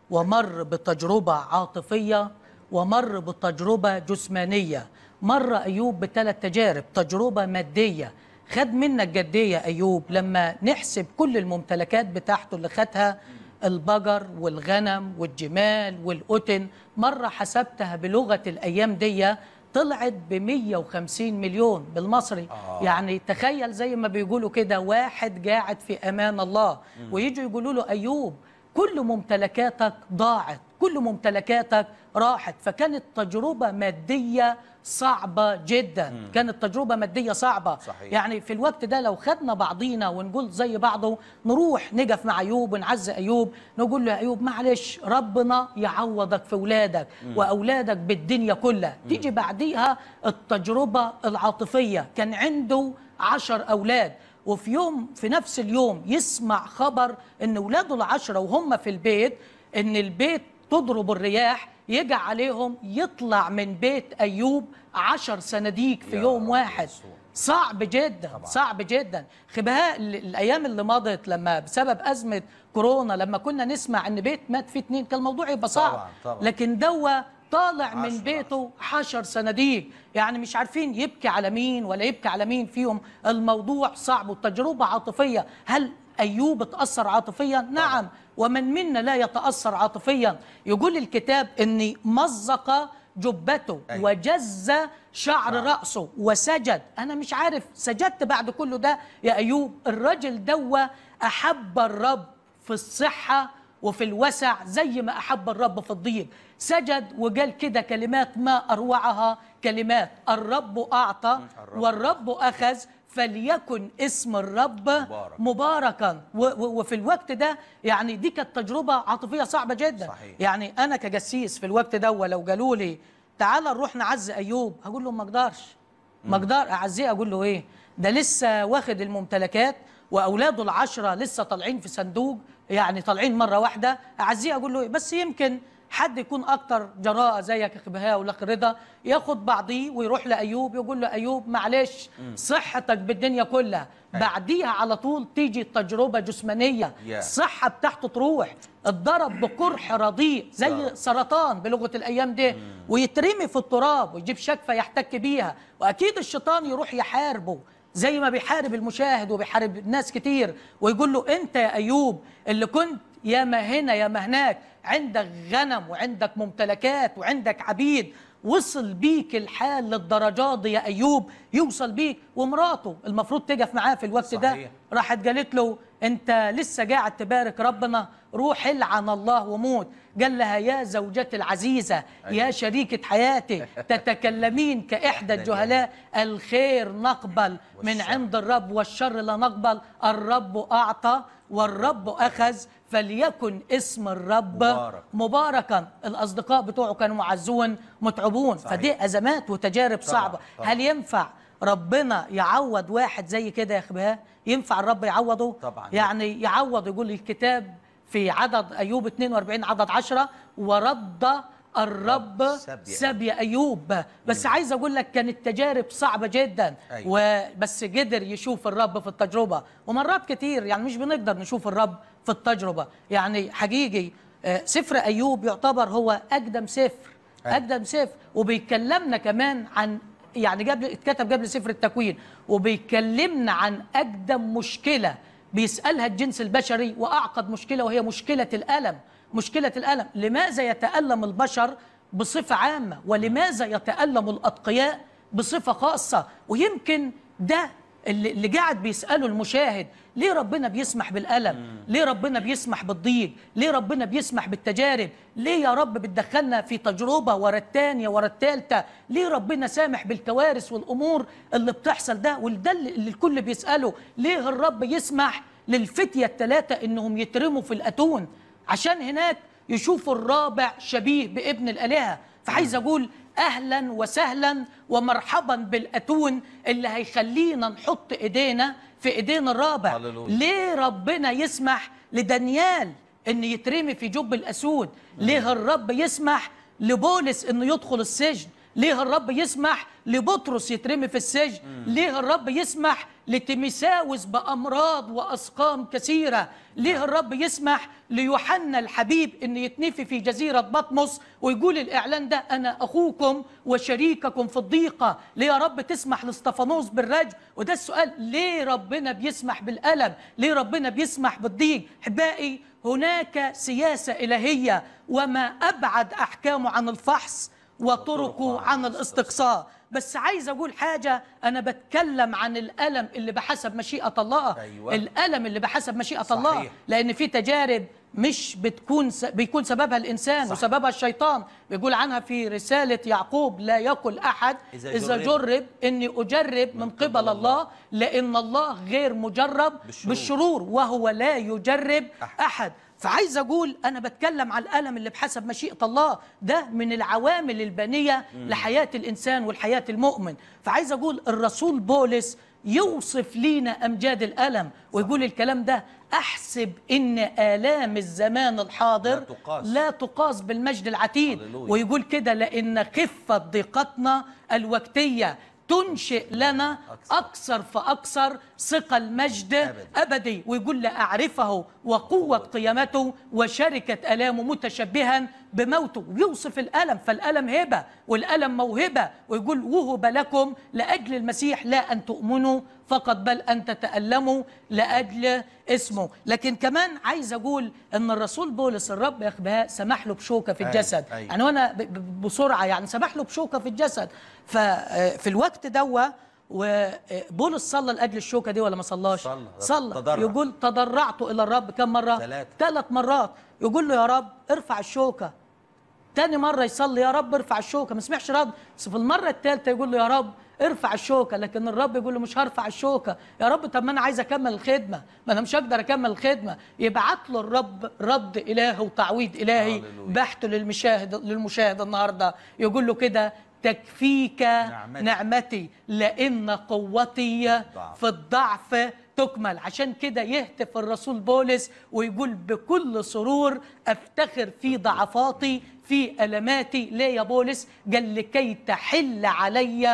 ومر بتجربة عاطفية ومر بتجربة جسمانية مر أيوب بثلاث تجارب تجربة مادية خد منك قد ايه يا ايوب لما نحسب كل الممتلكات بتاعته اللي خدها البقر والغنم والجمال والقتن مرة حسبتها بلغة الأيام دي طلعت ب 150 مليون بالمصري آه. يعني تخيل زي ما بيقولوا كده واحد قاعد في أمان الله ويجوا يقولوا له أيوب كل ممتلكاتك ضاعت كل ممتلكاتك راحت فكانت تجربة مادية صعبة جدا مم. كانت تجربة مادية صعبة صحيح. يعني في الوقت ده لو خدنا بعضينا ونقول زي بعضه نروح نقف مع أيوب ونعزي أيوب نقول له يا أيوب معلش ربنا يعوضك في أولادك وأولادك بالدنيا كلها تيجي بعديها التجربة العاطفية كان عنده عشر أولاد وفي يوم في نفس اليوم يسمع خبر ان اولاده العشره وهم في البيت ان البيت تضرب الرياح يجي عليهم يطلع من بيت ايوب عشر صناديق في يا يوم رب واحد يسوع. صعب جدا طبعا. صعب جدا خبهاء ال- الايام اللي مضت لما بسبب ازمه كورونا لما كنا نسمع ان بيت مات فيه اتنين كان الموضوع يبقى صعب طبعا، طبعا. لكن دوا طالع من عشرة. بيته حشر صناديق يعني مش عارفين يبكي على مين ولا يبكي على مين فيهم الموضوع صعب والتجربة عاطفية هل أيوب اتأثر عاطفيا نعم ومن منا لا يتأثر عاطفيا يقول الكتاب أني مزق جبته أيوة. وجز شعر نعم. رأسه وسجد أنا مش عارف سجدت بعد كل ده يا أيوب الرجل دوا أحب الرب في الصحة وفي الوسع زي ما أحب الرب في الضيق سجد وقال كده كلمات ما أروعها كلمات الرب أعطى الرب. والرب أخذ فليكن اسم الرب مبارك. مباركا و- و- وفي الوقت ده يعني دي كانت تجربة عاطفية صعبة جدا صحيح. يعني أنا كجسيس في الوقت ده لو قالوا لي تعال نروح نعزي أيوب هقول لهم ما أقدرش ما أقدر أعزيه أقول له إيه ده لسه واخد الممتلكات وأولاده العشرة لسه طالعين في صندوق يعني طالعين مرة واحدة أعزيه أقول له إيه بس يمكن حد يكون اكتر جراءه زيك يا بهاء ولا رضا ياخد بعضيه ويروح لايوب يقول له ايوب معلش صحتك بالدنيا كلها بعديها على طول تيجي تجربه جسمانيه Yeah. الصحه بتاعته تروح اتضرب بقرح رديء زي آه. سرطان بلغه الايام دي ويترمي في التراب ويجيب شكفه يحتك بيها واكيد الشيطان يروح يحاربه زي ما بيحارب المشاهد وبيحارب ناس كتير ويقول له انت يا ايوب اللي كنت يا ما هنا يا ما هناك عندك غنم وعندك ممتلكات وعندك عبيد وصل بيك الحال للدرجات دي يا ايوب يوصل بيك ومراته المفروض تقف معاه في الوقت صحيح. ده راحت قالت له انت لسه قاعد تبارك ربنا روح العن الله وموت قال لها يا زوجتي العزيزة يا شريكة حياتي تتكلمين كإحدى الجهلاء الخير نقبل من والشر. عند الرب والشر لا نقبل الرب أعطى والرب أخذ فليكن اسم الرب مبارك. مباركا الأصدقاء بتوعه كانوا معزون متعبون صحيح. فدي أزمات وتجارب طبعاً، صعبة طبعاً. هل ينفع ربنا يعوض واحد زي كده يا اخبها ينفع الرب يعوضه طبعاً. يعني يعوض يقول الكتاب في عدد ايوب 42 عدد 10 ورد الرب سبي. سبي ايوب بس عايز اقول لك كانت تجارب صعبه جدا أيوة. وبس قدر يشوف الرب في التجربه ومرات كتير يعني مش بنقدر نشوف الرب في التجربه يعني حقيقي آه، سفر ايوب يعتبر هو اقدم سفر أيوة. اقدم سفر وبيكلمنا كمان عن يعني قبل اتكتب قبل سفر التكوين وبيكلمنا عن اقدم مشكله بيسالها الجنس البشري واعقد مشكله وهي مشكله الالم مشكله الالم لماذا يتالم البشر بصفه عامه ولماذا يتالم الاتقياء بصفه خاصه ويمكن ده اللي اللي قاعد بيساله المشاهد ليه ربنا بيسمح بالالم ليه ربنا بيسمح بالضيق ليه ربنا بيسمح بالتجارب ليه يا رب بتدخلنا في تجربه ورا الثانيه ورا الثالثه ليه ربنا سامح بالكوارث والامور اللي بتحصل ده وده اللي اللي الكل بيساله ليه الرب يسمح للفتيه الثلاثه انهم يترموا في الاتون عشان هناك يشوفوا الرابع شبيه بابن الالهه فعايز اقول اهلا وسهلا ومرحبا بالاتون اللي هيخلينا نحط ايدينا في ايدين الرابع هللويا. ليه ربنا يسمح لدانيال ان يترمي في جب الاسود ليه الرب يسمح لبولس انه يدخل السجن ليه الرب يسمح لبطرس يترمي في السجن ليه الرب يسمح لتيميساوس بامراض واسقام كثيره ليه الرب يسمح ليوحنا الحبيب ان يتنفي في جزيره بطمس ويقول الاعلان ده انا اخوكم وشريككم في الضيقه ليه يا رب تسمح لاستفانوس بالرجم وده السؤال ليه ربنا بيسمح بالالم ليه ربنا بيسمح بالضيق احبائي هناك سياسه الهيه وما ابعد احكامه عن الفحص وطرقه عن الاستقصاء بس عايز اقول حاجه انا بتكلم عن الالم اللي بحسب مشيئه الله أيوة. الالم اللي بحسب مشيئه صحيح. الله لان في تجارب مش بتكون س... بيكون سببها الانسان صح. وسببها الشيطان بيقول عنها في رساله يعقوب لا يقل احد إذا اذا جرب. جرب اني اجرب من قبل الله لان الله غير مجرب بالشرور. بالشرور وهو لا يجرب أحد. احد فعايز اقول انا بتكلم على الالم اللي بحسب مشيئه الله ده من العوامل البانيه لحياه الانسان والحياه المؤمن فعايز اقول الرسول بولس يوصف لينا امجاد الالم ويقول الكلام ده احسب ان الام الزمان الحاضر لا تقاس. لا تقاس بالمجد العتيد هللويا. ويقول كده لان خفه ضيقتنا الوقتيه تنشئ لنا أكثر. اكثر فاكثر ثقه المجد أبدي. أبدي ويقول لأعرفه وقوة قيامته وشركة ألامه متشبها بموته ويوصف الألم فالألم هبة والألم موهبة ويقول وهب لكم لأجل المسيح لا أن تؤمنوا فقط بل أن تتألموا لأجل اسمه لكن كمان عايز أقول أن الرسول بولس الرب يا أخبها سمح له بشوكة في أيوة، الجسد أيوة. يعني وأنا ب- ب- بسرعة يعني سمح له بشوكة في الجسد ففي الوقت دوا وبولس صلى لاجل الشوكه دي ولا ما صلاش؟ صلى. صلى تضرع. يقول تضرعت الى الرب كم مره؟ ثلاثة. ثلاث مرات يقول له يا رب ارفع الشوكه تاني مره يصلي يا رب ارفع الشوكه ما سمعش رد بس في المره الثالثه يقول له يا رب ارفع الشوكه لكن الرب يقول له مش هرفع الشوكه يا رب طب ما انا عايز اكمل الخدمه ما انا مش هقدر اكمل الخدمه يبعت له الرب رد الهي وتعويض الهي هللويا. بحته للمشاهد للمشاهد النهارده يقول له كده تكفيك نعمتي. نعمتي لان قوتي الضعف. في الضعف تكمل عشان كده يهتف الرسول بولس ويقول بكل سرور افتخر في ضعفاتي في الماتي ليه يا بولس قال لكي تحل علي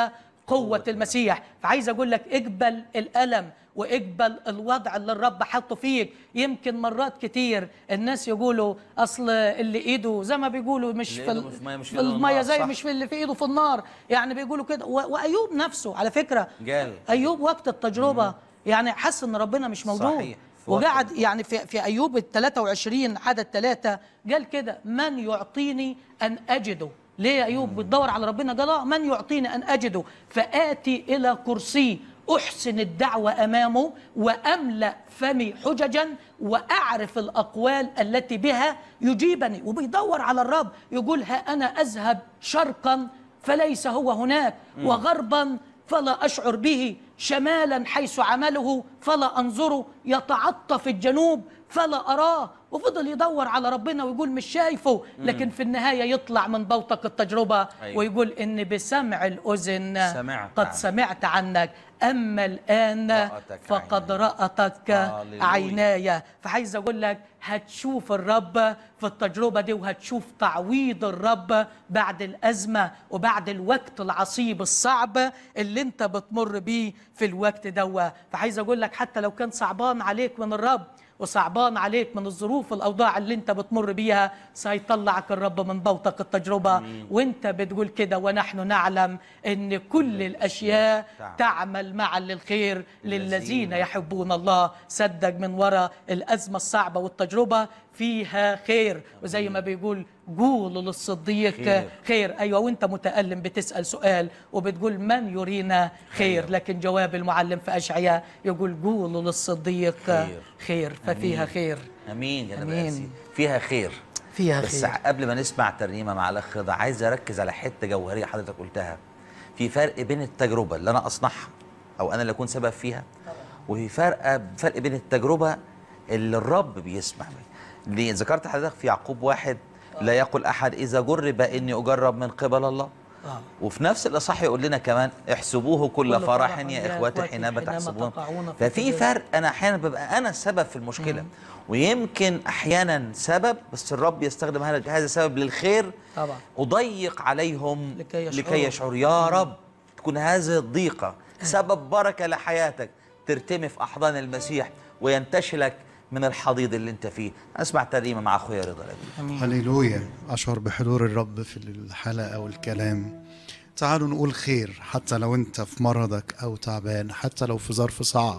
قوة المسيح فعايز أقول لك اقبل الألم واقبل الوضع اللي الرب حطه فيك يمكن مرات كتير الناس يقولوا أصل اللي إيده زي ما بيقولوا مش اللي في, إيده ال- في المية مش في في إيده المية النار، زي صح. مش في اللي في إيده في النار يعني بيقولوا كده و- وأيوب نفسه على فكرة قال. أيوب وقت التجربة يعني حس إن ربنا مش موجود صحيح. في وقت وقعد يعني في في ايوب ال 23 عدد ثلاثة قال كده من يعطيني ان اجده ليه يا ايوب بتدور على ربنا قال آه، من يعطيني ان اجده فاتي الى كرسي احسن الدعوه امامه واملا فمي حججا واعرف الاقوال التي بها يجيبني وبيدور على الرب يقول ها انا اذهب شرقا فليس هو هناك وغربا فلا أشعر به شمالا حيث عمله فلا أنظره يتعطى في الجنوب فلا أراه وفضل يدور على ربنا ويقول مش شايفه لكن في النهاية يطلع من بوتق التجربة أيوة. ويقول إن بسمع الأذن سمعت قد عنك. سمعت عنك أما الآن رأتك فقد عيناي. رأتك هاليلويا. عيناي فعايز أقول لك هتشوف الرب في التجربة دي وهتشوف تعويض الرب بعد الأزمة وبعد الوقت العصيب الصعب اللي انت بتمر بيه في الوقت دوا فعايز أقول لك حتى لو كان صعبان عليك من الرب وصعبان عليك من الظروف الأوضاع اللي انت بتمر بيها سيطلعك الرب من بوتق التجربة وانت بتقول كده ونحن نعلم ان كل الأشياء تعمل. تعمل معا للخير للذين للذين يحبون الله صدق من وراء الأزمة الصعبة والتجربة فيها خير وزي ما بيقول قولوا للصديق خير. خير, خير أيوة وانت متألم بتسأل سؤال وبتقول من يرينا خير خير. لكن جواب المعلم في أشعياء يقول قولوا للصديق خير. خير ففيها أمين. خير امين يا أمين. نباسي فيها خير فيها بس خير قبل ما نسمع ترنيمه مع الاخ رضا عايز اركز على حته جوهريه حضرتك قلتها في فرق بين التجربه اللي انا اصنعها او انا اللي اكون سبب فيها وفي فرق فرق بين التجربه اللي الرب بيسمع بيها ليه ذكرت حضرتك في يعقوب واحد لا يقول احد اذا جرب اني اجرب من قبل الله آه. وفي نفس الاصح يقول لنا كمان احسبوه كل كل فرح فرح يا يا اخواتي إخواتي حينما حينما تحسبون تقعون في ففي التجربة. فرق انا احيانا ببقى انا السبب في المشكله ويمكن احيانا سبب بس الرب يستخدم هذا هذا السبب للخير طبعا اضيق عليهم لكي يشعروا. لكي يشعروا يا رب تكون هذه الضيقه سبب بركه لحياتك ترتمي في احضان المسيح وينتشلك من الحضيض اللي انت فيه اسمع ترنيمه مع اخويا رضا لبيب هللويا أشعر بحضور الرب في الحلقة والكلام تعالوا نقول خير حتى لو أنت في مرضك أو تعبان حتى لو في ظرف صعب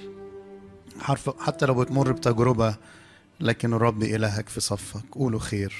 حرف حتى لو بتمر بتجربة لكن الرب إلهك في صفك قولوا خير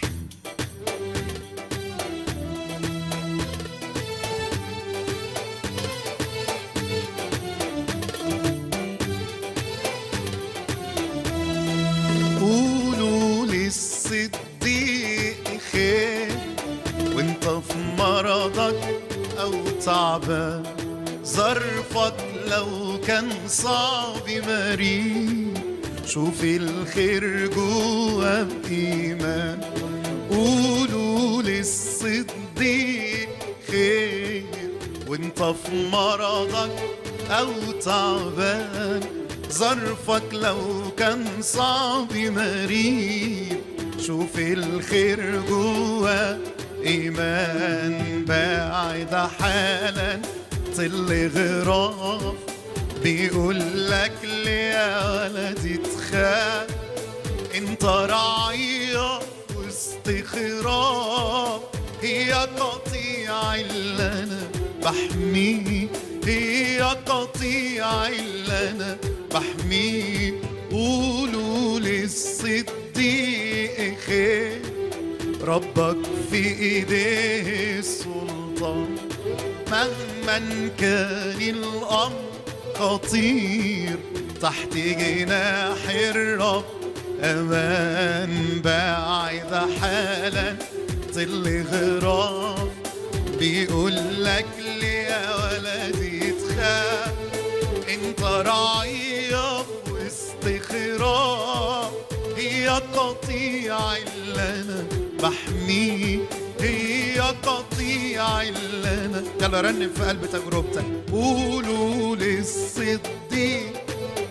قولوا للصديق خير وانت في مرضك او تعبان ظرفك لو كان صعب مريض شوف الخير جوا بإيمان قولوا للصديق خير وانت في مرضك او تعبان ظرفك لو كان صعب مريض شوف الخير جوا ايمان باعد حالا طل غراب بيقول لك ليه يا ولدي تخاف انت رعية وسط خراب هي قطيع اللي انا بحميه هي قطيع اللي انا بحميه قولوا للصديق خير ربك في ايديه السلطان مهما كان الامر خطير تحت جناح الرب امان باعد حالا طل غراب بيقول لك ليه يا ولدي تخاف انت رعية في وسط خراب هي قطيع اللي انا بحميه هي قطيع اللي انا يلا رنم في قلب تجربتك قولوا للصديق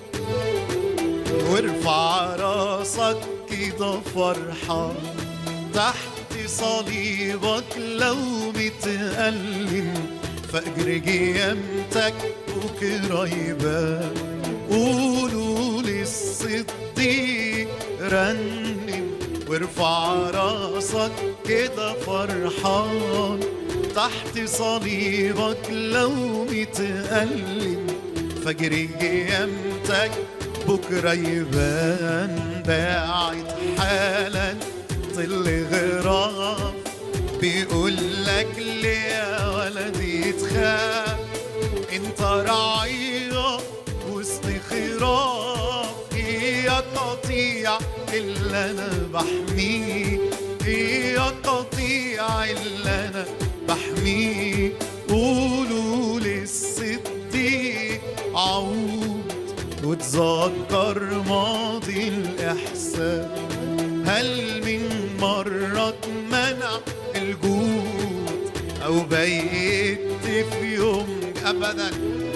وارفع راسك كده فرحان تحت صليبك لو متألم فجر قيامتك بكرة يبان قولوا للصديق رنم وارفع راسك كده فرحان تحت صليبك لو متألم فجر قيامتك بكرة يبان باعت حالا طل غراب بيقول لك ليه يا ولدي تخاف انت رعية وسط خراف هي قطيع اللي انا بحميه هي قطيع اللي انا بحميه قولوا للصديق عود وتذكر ماضي الإحسان هل من مرة اتمنع الجود أو بيت في يوم أبدا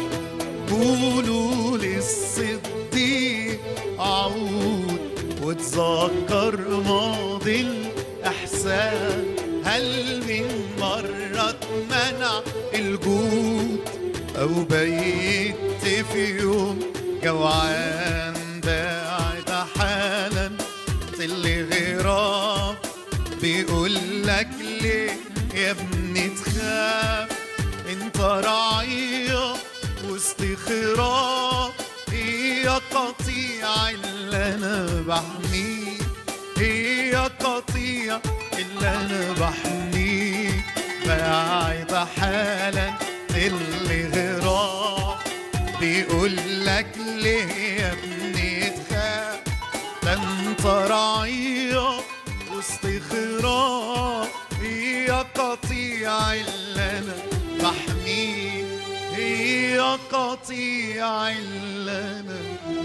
قولوا للصديق عود وتذكر ماضي الإحسان هل من مرة اتمنع الجود أو بيت في يوم جوعان باعت حالا طل غراب بيقول لك ليه يا ابني تخاف انت رعية وسط خراب هي قطيع اللي انا بحميه هي قطيع اللي انا بحميه باعت حالا طل غراب بيقول لك ليه يا ابني تخاف ده انت رعية وسط خراب هي قطيع اللي انا بحميه هي قطيع اللي انا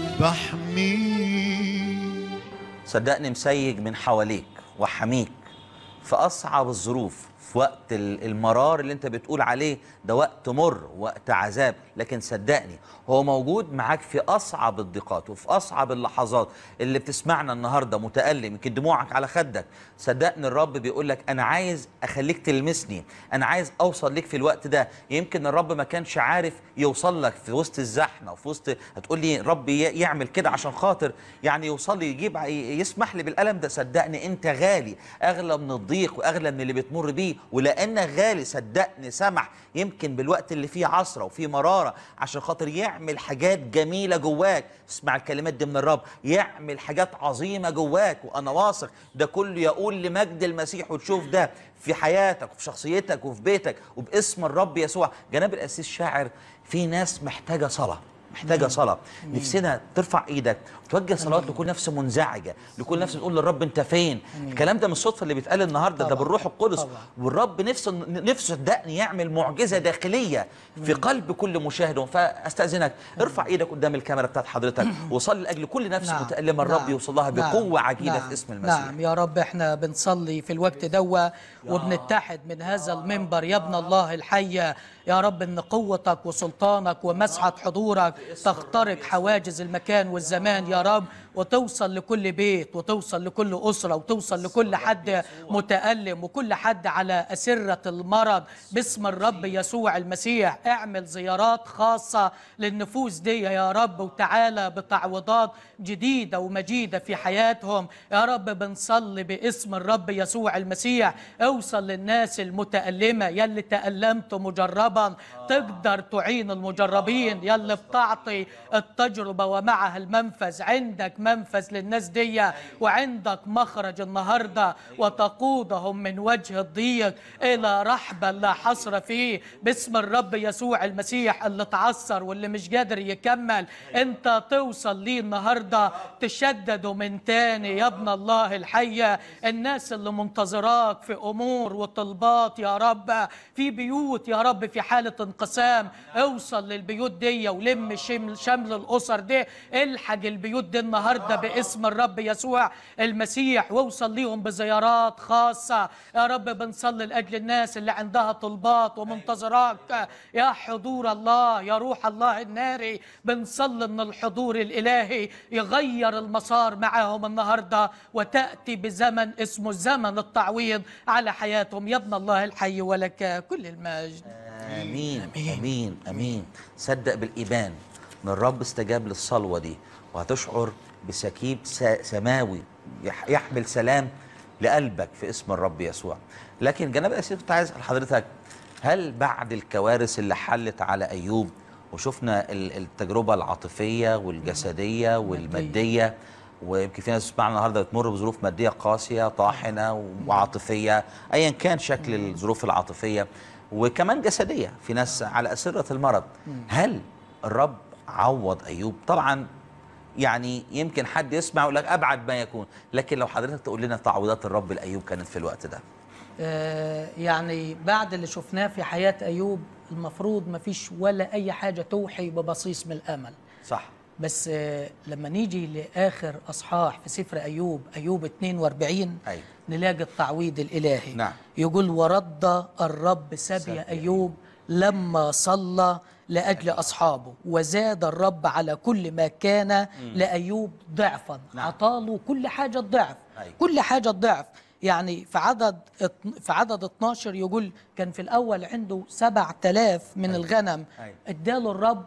بحميه صدقني مسيج من حواليك وحميك في اصعب الظروف في وقت ال- المرار اللي انت بتقول عليه ده وقت مر وقت عذاب لكن صدقني هو موجود معاك في اصعب الضيقات وفي اصعب اللحظات اللي بتسمعنا النهارده متالم يمكن دموعك على خدك صدقني الرب بيقول لك انا عايز اخليك تلمسني انا عايز اوصل ليك في الوقت ده يمكن الرب ما كانش عارف يوصل لك في وسط الزحمه وفي وسط هتقول لي رب ي- يعمل كده عشان خاطر يعني يوصل لي يجيب يسمح لي بالالم ده صدقني انت غالي اغلى من الضيق واغلى من اللي بتمر بيه ولانك غالي صدقني سمح يمكن بالوقت اللي فيه عصره وفيه مراره عشان خاطر يعمل حاجات جميله جواك اسمع الكلمات دي من الرب يعمل حاجات عظيمه جواك وانا واثق ده كله يقول لمجد المسيح وتشوف ده في حياتك وفي شخصيتك وفي بيتك وباسم الرب يسوع جناب القسيس شاعر في ناس محتاجه صلاه محتاجه صلاه نفسنا ترفع ايدك وتوجه صلوات لكل نفس منزعجه لكل نفس بتقول للرب انت فين الكلام ده مش صدفه اللي بيتقال النهارده ده طبعاً. بالروح القدس طبعاً. والرب نفسه نفسه صدقني يعمل معجزه داخليه في قلب كل مشاهد فاستاذنك ارفع ايدك قدام الكاميرا بتاعت حضرتك وصلي لاجل كل نفس نعم، متالمه الرب نعم، يوصل لها نعم، بقوه عجيبه نعم، في اسم المسيح نعم يا رب احنا بنصلي في الوقت دوا وبنتحد من هذا المنبر يا ابن الله الحي يا رب ان قوتك وسلطانك ومسحه حضورك تخترق حواجز المكان والزمان يا رب وتوصل لكل بيت وتوصل لكل اسره وتوصل لكل حد متالم وكل حد على اسره المرض باسم الرب يسوع المسيح اعمل زيارات خاصه للنفوس دي يا رب وتعالى بتعويضات جديده ومجيده في حياتهم يا رب بنصلي باسم الرب يسوع المسيح اوصل للناس المتألمة يلي تألمت مجربا تقدر تعين المجربين يلي بتعطي التجربة ومعها المنفذ عندك منفذ للناس دي وعندك مخرج النهاردة وتقودهم من وجه الضيق إلى رحبة لا حصر فيه باسم الرب يسوع المسيح اللي تعثر واللي مش قادر يكمل انت توصل ليه النهارده تشددوا من تاني يا ابن الله الحي الناس اللي منتظراك في امور وطلبات يا رب في بيوت يا رب في حاله انقسام اوصل للبيوت دي ولم شمل شمل الاسر دي الحق البيوت دي النهارده باسم الرب يسوع المسيح واوصل ليهم بزيارات خاصه يا رب بنصلي لاجل الناس اللي عندها طلبات ومنتظراك يا حضور الله يا روح الله الناري بنصلي ان الحضور الالهي يغير المسار معهم النهارده وتاتي بزمن اسمه زمن التعويض على حياتهم يا ابن الله الحي ولك كل المجد امين امين امين صدق بالايمان ان الرب استجاب للصلوه دي وهتشعر بسكيب س- سماوي يح- يحمل سلام لقلبك في اسم الرب يسوع لكن جناب اسير كنت عايز اسال حضرتك هل بعد الكوارث اللي حلت على ايوب وشفنا ال- التجربه العاطفيه والجسديه والماديه ويمكن في ناس بتسمعنا النهارده بتمر بظروف ماديه قاسيه طاحنه وعاطفيه ايا كان شكل الظروف العاطفيه وكمان جسديه في ناس على اسره المرض هل الرب عوض ايوب طبعا يعني يمكن حد يسمع يقول لك ابعد ما يكون لكن لو حضرتك تقول لنا تعويضات الرب لايوب كانت في الوقت ده آه، يعني بعد اللي شفناه في حياة أيوب المفروض ما فيش ولا أي حاجة توحي ببصيص من الأمل صح بس آه، لما نيجي لآخر أصحاح في سفر أيوب أيوب 42 أيوة. نلاقي التعويض الإلهي نعم. يقول ورد الرب سبي سبي أيوب لما صلى لأجل أصحابه وزاد الرب على كل ما كان لأيوب ضعفا نعم. عطاله كل حاجة ضعف أيوة. كل حاجة ضعف يعني في عدد في عدد 12 يقول كان في الأول عنده 7000 من أيوة. الغنم أيوة. اداله الرب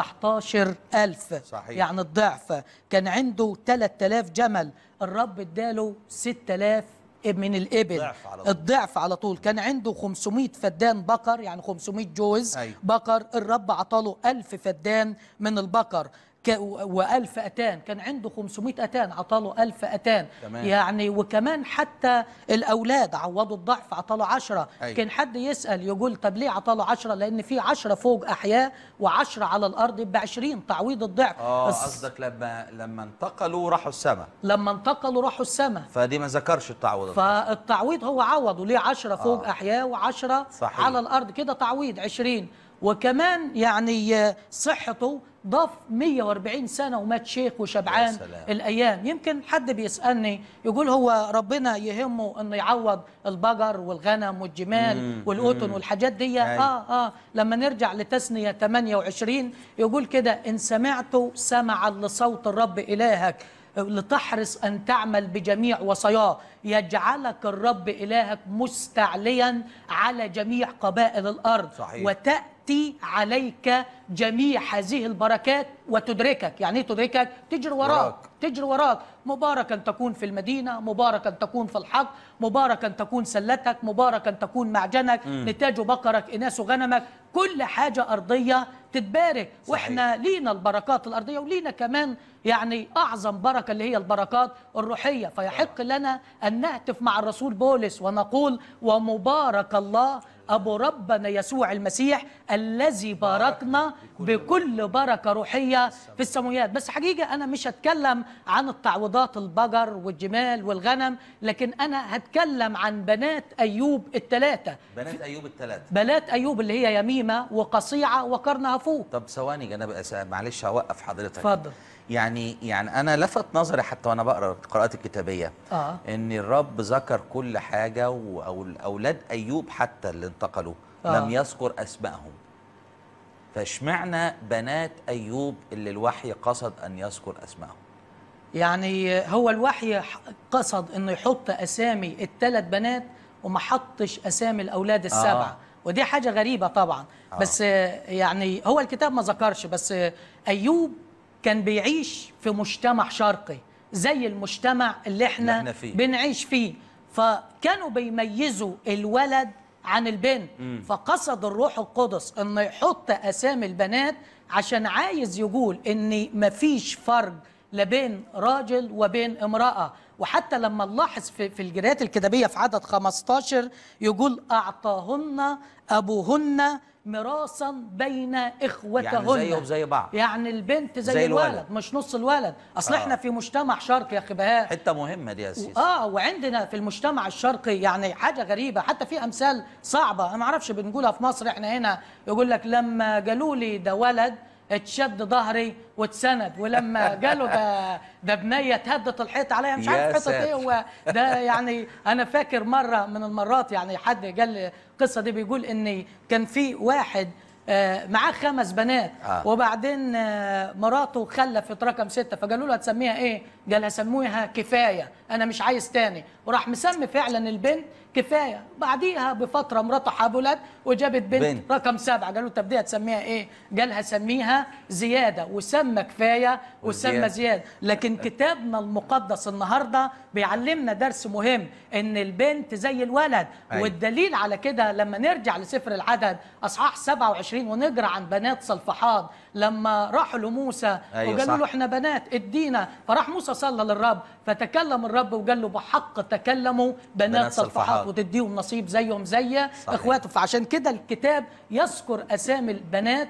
14000 صحيح. يعني الضعف كان عنده 3000 جمل الرب اداله 6000 من الإبل ضعف على طول. الضعف على طول كان عنده 500 فدان بقر يعني 500 جوز أيوة. بقر الرب عطاله 1000 فدان من البقر ك- و- و1000 أتان كان عنده 500 أتان عطاله 1000 أتان تمام. يعني وكمان حتى الأولاد عوضوا الضعف عطاله 10 أيوة. كان حد يسأل يقول طب ليه عطاله 10 لأن في 10 فوق أحياء و10 على الأرض يبقى 20 تعويض الضعف اه بس قصدك لما لما انتقلوا راحوا السماء لما انتقلوا راحوا السماء فدي ما ذكرش التعويض فالتعويض هو عوض وليه 10 فوق آه. احياء و10 صحيح. على الارض كده تعويض 20 وكمان يعني آه، صحته ضاف 140 سنه ومات شيخ وشبعان يا سلام. الايام يمكن حد بيسالني يقول هو ربنا يهمه انه يعوض البقر والغنم والجمال مم، والقطن مم. والحاجات دي أيوة. اه اه لما نرجع لتثنيه 28 يقول كده ان سمعت سمعا لصوت الرب الهك لتحرص ان تعمل بجميع وصاياه يجعلك الرب الهك مستعليا على جميع قبائل الارض صحيح. وتاتي عليك جميع هذه البركات وتدركك يعني ايه تدركك تجري وراك, وراك. وراك. تجري وراك مباركا تكون في المدينة مباركا تكون في الحق مباركا تكون سلتك مباركا تكون معجنك نتاج بقرك إناث غنمك كل حاجة أرضية تتبارك صحيح. وإحنا لينا البركات الأرضية ولينا كمان يعني أعظم بركة اللي هي البركات الروحية فيحق لنا أن نهتف مع الرسول بولس ونقول ومبارك الله أبو ربنا يسوع المسيح الذي باركنا بكل بركة روحية في السماويات بس حقيقة أنا مش هتكلم عن التعويضات البقر والجمال والغنم لكن أنا هتكلم عن بنات أيوب الثلاثة بنات ايوب الثلاثه بنات أيوب اللي هي يميمة وقصيعة وقرنهفوت طب ثواني جناب أسا- معلش هوقف حضرتك اتفضل. يعني يعني انا لفت نظري حتى وانا بقرا القراءات الكتابيه آه. ان الرب ذكر كل حاجه واولاد ايوب حتى اللي انتقلوا آه. لم يذكر اسمائهم فاشمعنى بنات ايوب اللي الوحي قصد ان يذكر اسمائهم يعني هو الوحي ح- قصد انه يحط اسامي الثلاث بنات وما حطش اسامي الاولاد السبعه آه. ودي حاجه غريبه طبعا آه. بس آه، يعني هو الكتاب ما ذكرش بس آه، ايوب كان بيعيش في مجتمع شرقي زي المجتمع اللي احنا, اللي إحنا فيه. بنعيش فيه فكانوا بيميزوا الولد عن البنت فقصد الروح القدس انه يحط اسامي البنات عشان عايز يقول ان مفيش فرق لا بين راجل وبين امرأة وحتى لما نلاحظ في, في الجريات الكتابية في عدد 15 يقول أعطاهن أبوهن ميراثا بين إخوتهن يعني زيهم زي بعض يعني البنت زي, زي الولد. الولد. مش نص الولد أصل آه. احنا في مجتمع شرقي يا أخي بهاء حته مهمه دي يا سيدي اه وعندنا في المجتمع الشرقي يعني حاجه غريبه حتى في امثال صعبه انا ما اعرفش بنقولها في مصر احنا هنا يقول لك لما قالوا لي ده ولد اتشد ظهري واتسند ولما قالوا ده ده بنيه اتهدت الحيط عليها مش يا عارف حيطه ساتر. ايه هو ده يعني انا فاكر مره من المرات يعني حد قال لي القصه دي بيقول ان كان في واحد آه، معاه خمس بنات آه. وبعدين آه، مراته خلفت رقم ستة فقالوا له هتسميها ايه قال هسموها كفايه انا مش عايز تاني وراح مسمي فعلا البنت كفايه بعديها بفتره مراته حبلت وجابت بنت, بنت. بنت. رقم سبعه قالوا طب دي هتسميها ايه؟ قال هسميها زياده وسمى كفايه وسمى وزيادة. زياده لكن كتابنا المقدس النهارده بيعلمنا درس مهم ان البنت زي الولد أيوة. والدليل على كده لما نرجع لسفر العدد اصحاح 27 ونقرا عن بنات صلفحاد لما راحوا لموسى أيوة وقالوا صح. له احنا بنات ادينا فراح موسى صلى للرب فتكلم الرب وقال له بحق تكلموا بنات, بنات صلفحاد صلفحاد. وتديهم نصيب زيهم زي صحيح. اخواته فعشان كده الكتاب يذكر اسامي البنات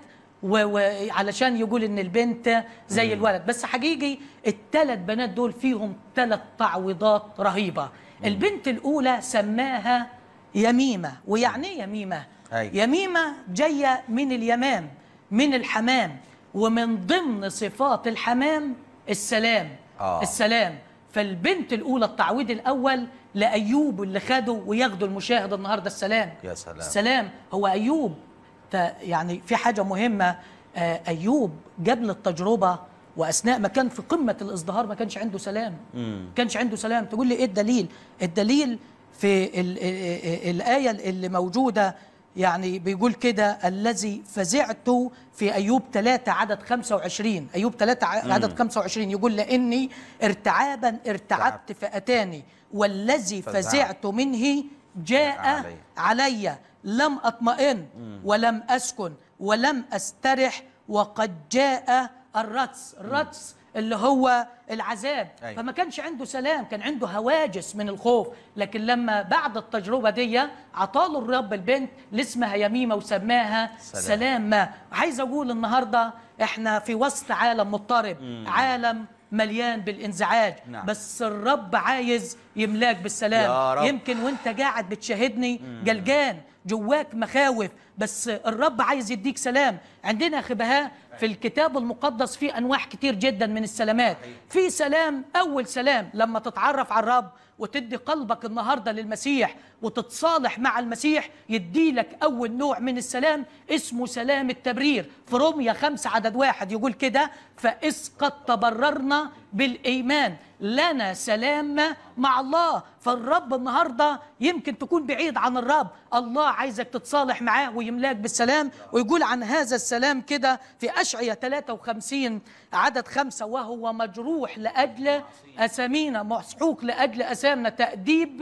وعلشان يقول ان البنت زي الولد بس حقيقي الثلاث بنات دول فيهم ثلاث تعويضات رهيبه البنت الاولى سماها يميمه ويعني ايه يميمه أيوة. يميمه جايه من اليمام من الحمام ومن ضمن صفات الحمام السلام آه. السلام فالبنت الاولى التعويض الاول لايوب اللي خده وياخده المشاهد النهارده السلام يا سلام. السلام هو ايوب ت- يعني في حاجه مهمه آه، ايوب قبل التجربه واثناء ما كان في قمه الازدهار ما كانش عنده سلام ما كانش عنده سلام تقول لي ايه الدليل الدليل في ال- ال- ال- الايه اللي موجوده يعني بيقول كده الذي فزعت في ايوب 3 عدد 25 ايوب 3 عدد 25 يقول لاني ارتعابا ارتعبت فاتاني والذي فزعت. فزعت منه جاء علي. علي لم اطمئن ولم اسكن ولم استرح وقد جاء الرتس الرتس اللي هو العذاب أيوة. فما كانش عنده سلام كان عنده هواجس من الخوف لكن لما بعد التجربة دي عطاله الرب البنت اللي اسمها يميمة وسماها سلام. سلام, سلام ما عايز أقول النهاردة احنا في وسط عالم مضطرب عالم مليان بالانزعاج نعم. بس الرب عايز يملاك بالسلام يا رب. يمكن وانت قاعد بتشاهدني جلجان جواك مخاوف بس الرب عايز يديك سلام عندنا يا اخي بهاء في الكتاب المقدس في انواع كتير جدا من السلامات في سلام اول سلام لما تتعرف على الرب وتدي قلبك النهارده للمسيح وتتصالح مع المسيح يدي لك اول نوع من السلام اسمه سلام التبرير في روميا خمسة عدد واحد يقول كده فإذ قد تبررنا بالإيمان لنا سلام مع الله فالرب النهارده يمكن تكون بعيد عن الرب الله عايزك تتصالح معاه ويملاك بالسلام ويقول عن هذا السلام كده في أشعية 53 عدد خمسة وهو مجروح لأجل أسامينا مسحوق لأجل أسامنا تأديب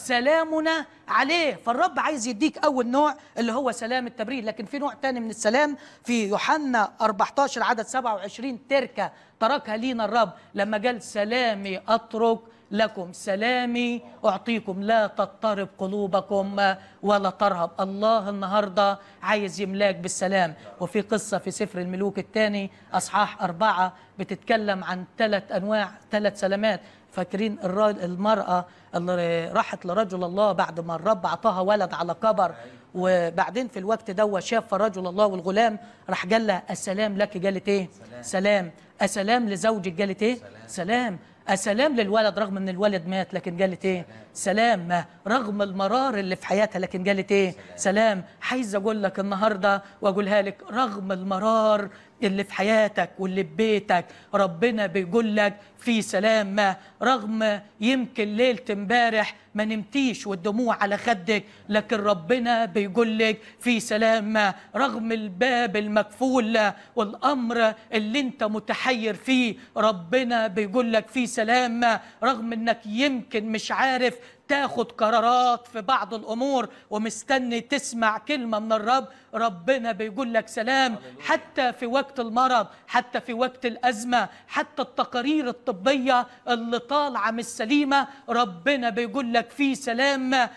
سلامنا عليه فالرب عايز يديك أول نوع اللي هو سلام التبرير لكن في نوع تاني من السلام في يوحنا 14 عدد 27 تركة تركها لينا الرب لما قال سلامي أترك لكم سلامي أعطيكم لا تضطرب قلوبكم ولا ترهب الله النهاردة عايز يملاك بالسلام وفي قصة في سفر الملوك الثاني أصحاح أربعة بتتكلم عن ثلاث أنواع ثلاث سلامات فاكرين الراجل المرأة اللي راحت لرجل الله بعد ما الرب أعطاها ولد على كبر وبعدين في الوقت ده شاف رجل الله والغلام راح قال لها السلام لك قالت ايه سلام, سلام. أسلام لزوجك قالت ايه سلام, سلام. أسلام للولد رغم ان الولد مات لكن قالت ايه سلام ما رغم المرار اللي في حياتها لكن قالت ايه سلام عايز اقول لك النهارده واقولها لك رغم المرار اللي في حياتك واللي في بيتك ربنا بيقول لك في سلام ما رغم يمكن ليلة امبارح ما نمتيش والدموع على خدك لكن ربنا بيقول لك في سلام ما رغم الباب المكفول والامر اللي انت متحير فيه ربنا بيقول لك في سلام ما رغم انك يمكن مش عارف تاخد قرارات في بعض الامور ومستني تسمع كلمه من الرب ربنا بيقول لك سلام حتى في وقت المرض حتى في وقت الازمه حتى التقارير الطبيه اللي طالعه مش سليمه ربنا بيقول لك في سلام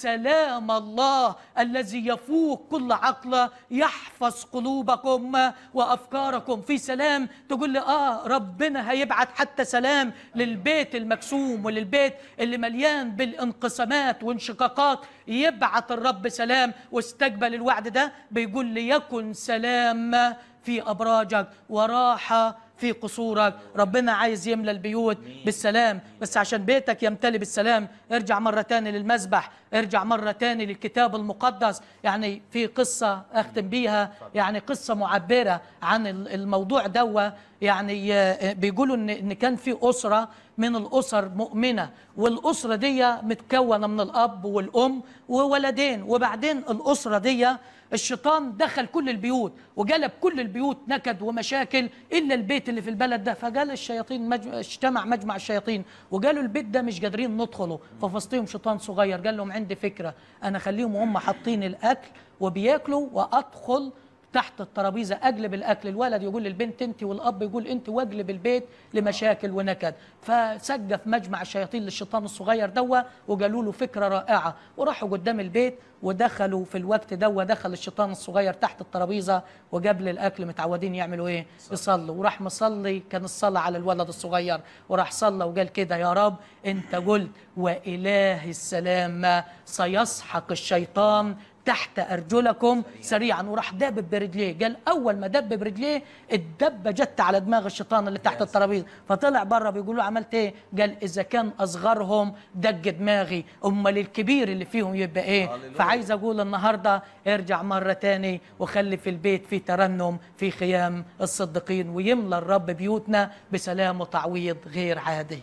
وسلام الله الذي يفوق كل عقل يحفظ قلوبكم وافكاركم في سلام تقول لي اه ربنا هيبعت حتى سلام للبيت المكسوم وللبيت اللي مليان بالانقسامات وانشقاقات يبعت الرب سلام واستقبل الوعد ده بيقول ليكن سلام في ابراجك وراحه في قصورك ربنا عايز يملى البيوت بالسلام بس عشان بيتك يمتلي بالسلام ارجع مرة تاني للمسبح ارجع مرة تاني للكتاب المقدس يعني في قصة أختم بيها يعني قصة معبرة عن ال- الموضوع دوا يعني آه، بيقولوا إن إن كان في أسرة من الأسر مؤمنة والأسرة دي متكونة من الأب والأم وولدين وبعدين الأسرة دي الشيطان دخل كل البيوت وجلب كل البيوت نكد ومشاكل الا البيت اللي في البلد ده فقال الشياطين مج... اجتمع مجمع الشياطين وقالوا البيت ده مش قادرين ندخله ففصلهم شيطان صغير قال لهم عندي فكره انا اخليهم وهم حاطين الاكل وبياكلوا وادخل تحت الترابيزه اجلب الاكل الولد يقول للبنت انت والاب يقول انت واجلب البيت لمشاكل ونكد فسجف مجمع الشياطين للشيطان الصغير دوا وقالوا له فكره رائعه وراحوا قدام البيت ودخلوا في الوقت دوا دخل الشيطان الصغير تحت الترابيزه وقبل الاكل متعودين يعملوا ايه يصلوا وراح مصلي كان الصلاه على الولد الصغير وراح صلى وقال كده يا رب انت قلت واله السلام سيسحق الشيطان تحت ارجلكم سريعا وراح دبب برجليه قال اول ما دب برجليه الدبه جت على دماغ الشيطان اللي تحت الترابيزه فطلع بره بيقول له عملت ايه قال اذا كان اصغرهم دق دماغي امال الكبير اللي فيهم يبقى ايه فعايز اقول النهارده ارجع مره تاني وخلي في البيت في ترنم في خيام الصديقين ويملى الرب بيوتنا بسلام وتعويض غير عادي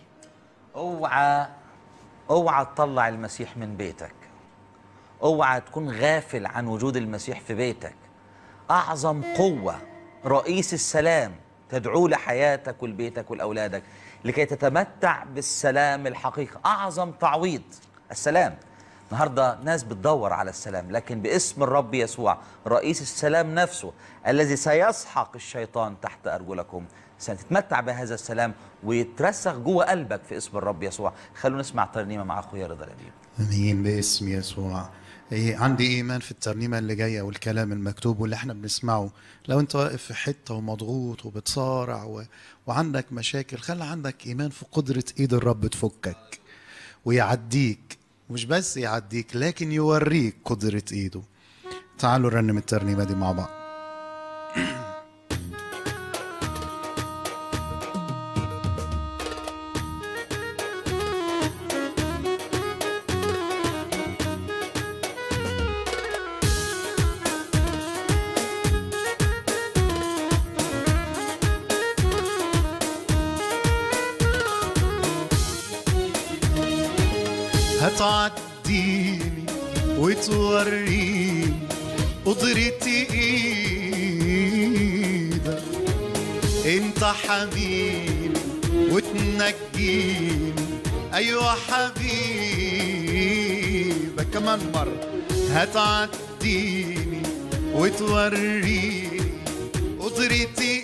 اوعى اوعى تطلع المسيح من بيتك اوعى تكون غافل عن وجود المسيح في بيتك اعظم قوه رئيس السلام تدعو لحياتك ولبيتك ولاولادك لكي تتمتع بالسلام الحقيقي اعظم تعويض السلام النهارده ناس بتدور على السلام لكن باسم الرب يسوع رئيس السلام نفسه الذي سيسحق الشيطان تحت ارجلكم ستتمتع بهذا السلام ويترسخ جوه قلبك في اسم الرب يسوع خلونا نسمع ترنيمه مع اخويا رضا الامين امين باسم يسوع إيه عندي ايمان في الترنيمه اللي جايه والكلام المكتوب واللي احنا بنسمعه لو انت واقف في حته ومضغوط وبتصارع و... وعندك مشاكل خلي عندك ايمان في قدره ايد الرب تفكك ويعديك مش بس يعديك لكن يوريك قدره ايده تعالوا نرنم الترنيمه دي مع بعض هتعديني وتوريني قدرتي ايدك انت حبيبي وتنجيني ايوه حبيبك كمان مرة هتعديني وتوريني قدرتي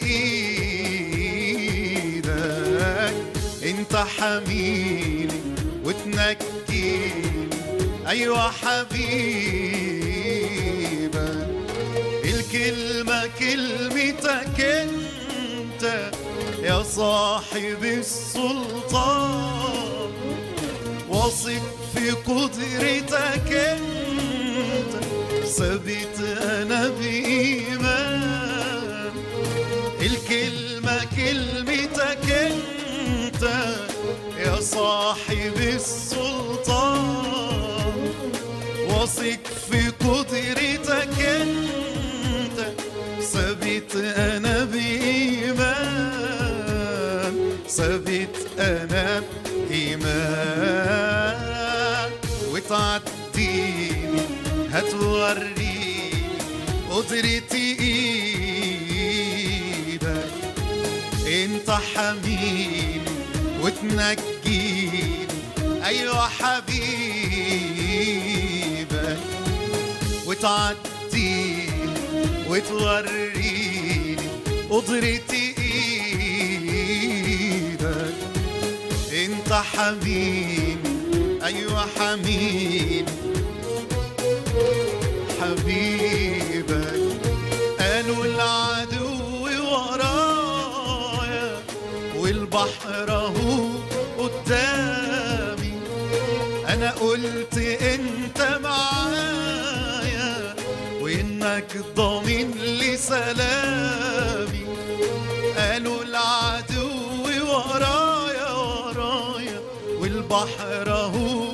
ايدك انت حميني وتنجيني ايوه حبيبك الكلمة كلمتك انت يا صاحب السلطان واثق في قدرتك انت ثابت انا بايمان الكلمة كلمتك انت يا صاحب السلطان واثق في قدرتك انت ثابت انا بايمان ثابت انا بايمان وتعديني هتوريني قدرتي ايدك انت حميني وتنجيني ايوه حبيبك وتعديني وتوريني قدرتي ايدك انت حميني ايوه حميني حبيبك قالوا العدو ورايا والبحر اهو قدامي انا قلت انت معايا وانك ضامن لي سلامي قالوا العدو البحر اهو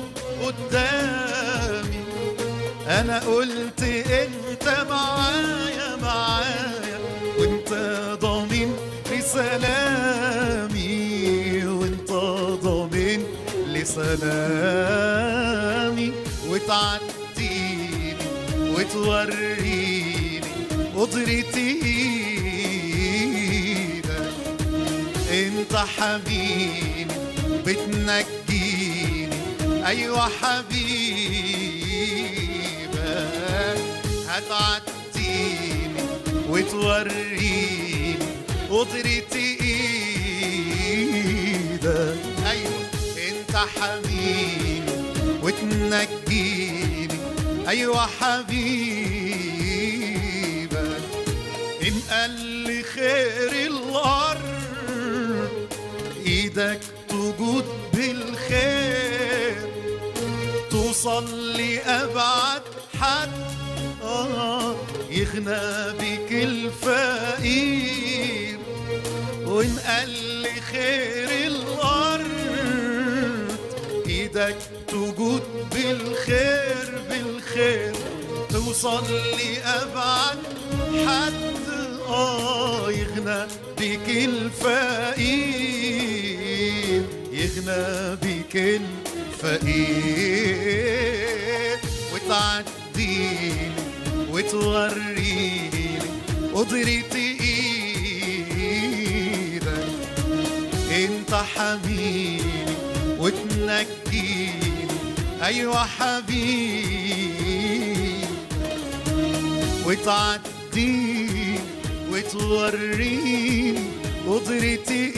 قدامي انا قلت انت معايا معايا وانت ضامن لسلامي وانت ضامن لسلامي وتعديني وتوريني قدرتي ايدك انت حبيبي بتنجيني ايوه حبيبك هتعديني وتوريني قدرتي ايدك ايوه انت حبيبي وتنجيني ايوه حبيبك إن قال لي خير الأرض إيدك توجد بالخير توصل لأبعد حد آه يغنى بك الفقير وإن قال لي خير الأرض إيدك توجد بالخير بالخير توصل لأبعد حد آه يغنى بك الفقير يغنى بك الفقير وتعديني وتوريني قدرتي ايدك انت حبيبي وتنجيني ايوه حبيبي وتعديني وتوريني قدرتي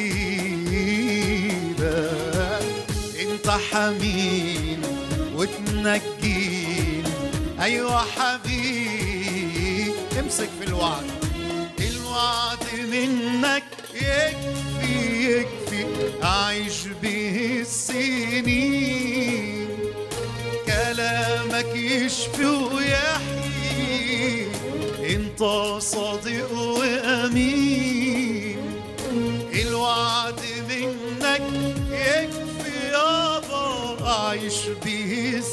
ايدك انت حميني وتنجيني ايوه حبيبي امسك في الوعد الوعد منك يكفي يكفي اعيش به السنين كلامك يشفي ويحيي انت صادق وامين الوعد منك يكفي يابا اعيش به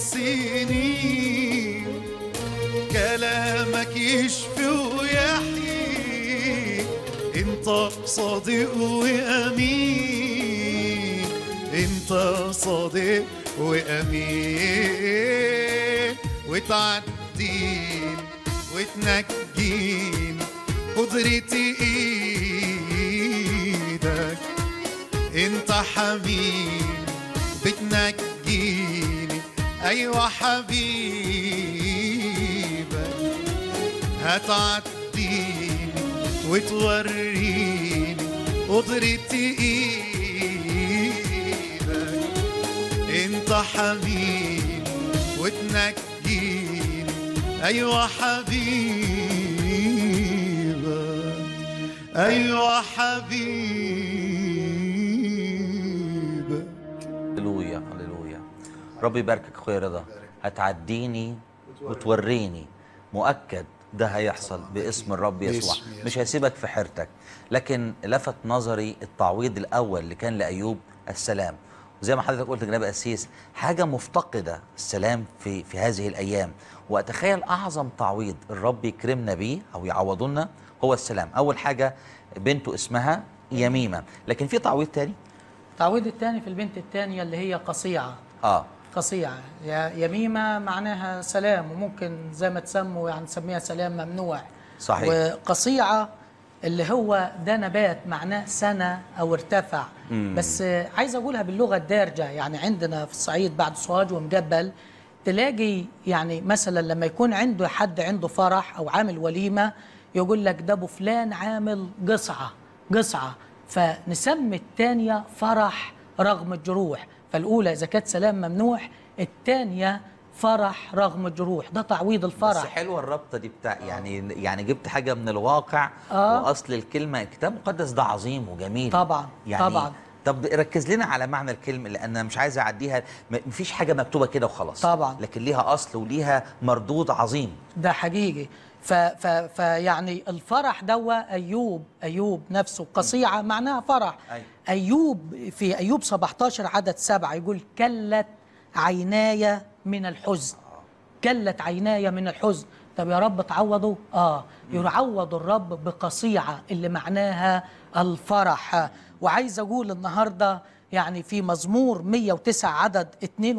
السنين كلامك يشفي ويحيي انت صادق وامين انت صادق وامين وتعدين وتنجين قدرتي ايدك انت حبيب بتنجيني ايوه حبيبك هتعديني وتوريني قدرتي ايدك انت حبيبي وتنجيني ايوه حبيبك ايوه حبيبك هللويا هللويا ربي يباركك اخويا رضا هتعديني وتوريني مؤكد ده هيحصل باسم الرب يسوع باسم يسوع. مش هيسيبك في حيرتك لكن لفت نظري التعويض الاول اللي كان لايوب السلام وزي ما حضرتك قلت جناب قسيس حاجه مفتقده السلام في في هذه الايام واتخيل اعظم تعويض الرب يكرمنا بيه او يعوضنا هو السلام اول حاجه بنته اسمها يميمه لكن في تعويض تاني التعويض الثاني في البنت الثانية اللي هي قصيعة اه قصيعة يا- يميمة معناها سلام وممكن زي ما تسموا يعني نسميها سلام ممنوع صحيح. وقصيعة اللي هو ده نبات معناه سنة أو ارتفع بس آه، عايز أقولها باللغة الدارجة يعني عندنا في الصعيد بعد سوهاج ومجبل تلاقي يعني مثلا لما يكون عنده حد عنده فرح أو عامل وليمة يقول لك ده أبو فلان عامل قصعة قصعة فنسمي الثانية فرح رغم الجروح فالأولى إذا كانت سلام ممنوع الثانية فرح رغم الجروح ده تعويض بس الفرح حلوه الرابطه دي بتاع يعني يعني جبت حاجه من الواقع آه. واصل الكلمه الكتاب المقدس ده عظيم وجميل طبعا، يعني طبعا. طب ركز لنا على معنى الكلمه لان انا مش عايز اعديها م- مفيش حاجه مكتوبه كده وخلاص طبعا. لكن ليها اصل وليها مردود عظيم ده حقيقي ف ف فيعني الفرح دوا ايوب ايوب نفسه قصيعه معناها فرح أيوة. ايوب في ايوب 17 عدد سبعة يقول كلت عيناي من الحزن كلت عيناي من الحزن طب يا رب تعوضه اه يعوض الرب بقصيعه اللي معناها الفرح وعايز اقول النهارده يعني في مزمور 109 عدد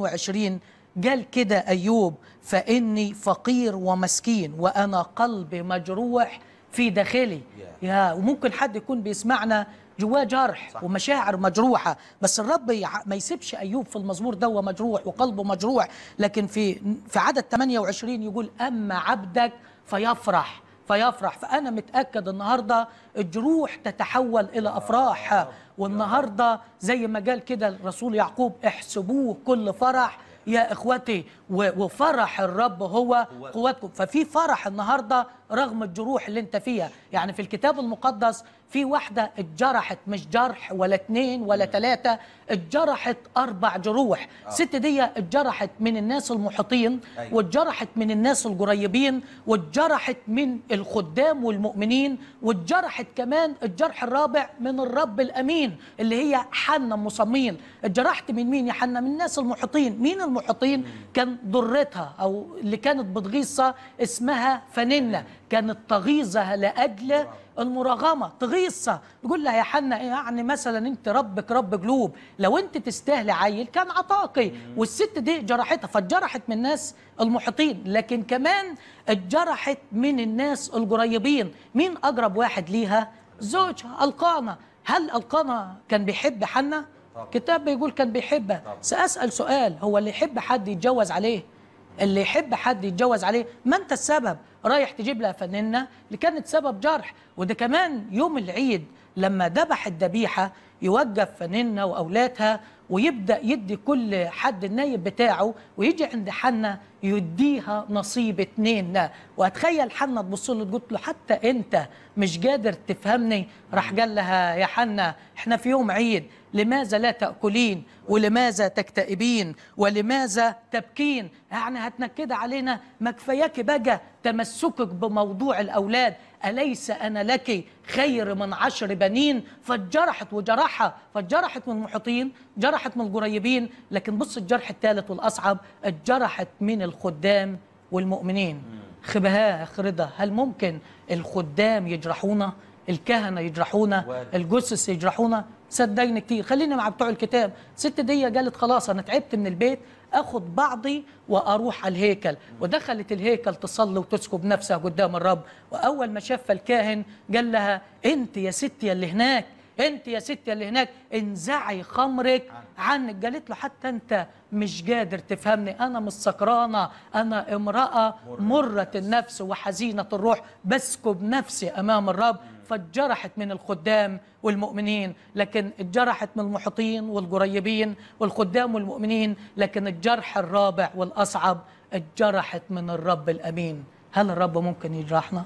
22 قال كده ايوب فاني فقير ومسكين وانا قلبي مجروح في داخلي يا وممكن حد يكون بيسمعنا جواه جرح صح. ومشاعر مجروحة بس الرب يع- ما يسيبش أيوب في المزمور ده وهو مجروح وقلبه مجروح لكن في في عدد 28 يقول أما عبدك فيفرح فيفرح فأنا متأكد النهاردة الجروح تتحول إلى أفراح والنهاردة زي ما قال كده الرسول يعقوب احسبوه كل فرح يا اخوتي و- وفرح الرب هو قوتكم ففي فرح النهارده رغم الجروح اللي انت فيها يعني في الكتاب المقدس في واحده اتجرحت مش جرح ولا اتنين ولا تلاته اتجرحت اربع جروح الست دي اتجرحت من الناس المحيطين أيوة. واتجرحت من الناس القريبين واتجرحت من الخدام والمؤمنين واتجرحت كمان الجرح الرابع من الرب الامين اللي هي حنا مصمين اتجرحت من مين يا حنا من الناس المحيطين مين المحيطين كان ضرتها او اللي كانت بتغيظها اسمها فننة كانت تغيظها لاجل المراغمه تغيظها تقول لها يا حنا يعني مثلا انت ربك رب قلوب لو انت تستاهلي عيل كان عطاكي والست دي جرحتها فاتجرحت من الناس المحيطين لكن كمان اتجرحت من الناس القريبين مين اقرب واحد ليها زوجها القانا هل القانا كان بيحب حنا كتاب بيقول كان بيحبها سأسأل سؤال هو اللي يحب حد يتجوز عليه اللي يحب حد يتجوز عليه ما انت السبب رايح تجيب لها فنانة اللي كانت سبب جرح وده كمان يوم العيد لما ذبح الذبيحة يوقف فنانة وأولادها ويبدأ يدي كل حد النايب بتاعه ويجي عند حنة يديها نصيب اتنين واتخيل حنة تبص له تقول له حتى انت مش قادر تفهمني راح قال لها يا حنة احنا في يوم عيد لماذا لا تأكلين ولماذا تكتئبين ولماذا تبكين يعني هتنكد علينا ما كفاياك بقى تمسكك بموضوع الأولاد أليس أنا لك خير من عشر بنين فاتجرحت وجرحها فاتجرحت من المحيطين جرحت من القريبين لكن بص الجرح الثالث والأصعب اتجرحت من الخدام والمؤمنين خبها خرده هل ممكن الخدام يجرحونا الكهنة يجرحونا وارد. الجثث يجرحونا صدقني كتير خلينا مع بتوع الكتاب ست دي قالت خلاص انا تعبت من البيت اخد بعضي واروح على الهيكل ودخلت الهيكل تصلي وتسكب نفسها قدام الرب واول ما شاف الكاهن قال لها انت يا ستي اللي هناك انت يا ستي اللي هناك انزعي خمرك عنك قالت له حتى انت مش قادر تفهمني انا مش سكرانه انا امراه مره النفس وحزينه الروح بسكب نفسي امام الرب فاتجرحت من الخدام والمؤمنين لكن اتجرحت من المحيطين والقريبين والخدام والمؤمنين لكن الجرح الرابع والأصعب اتجرحت من الرب الأمين هل الرب ممكن يجرحنا؟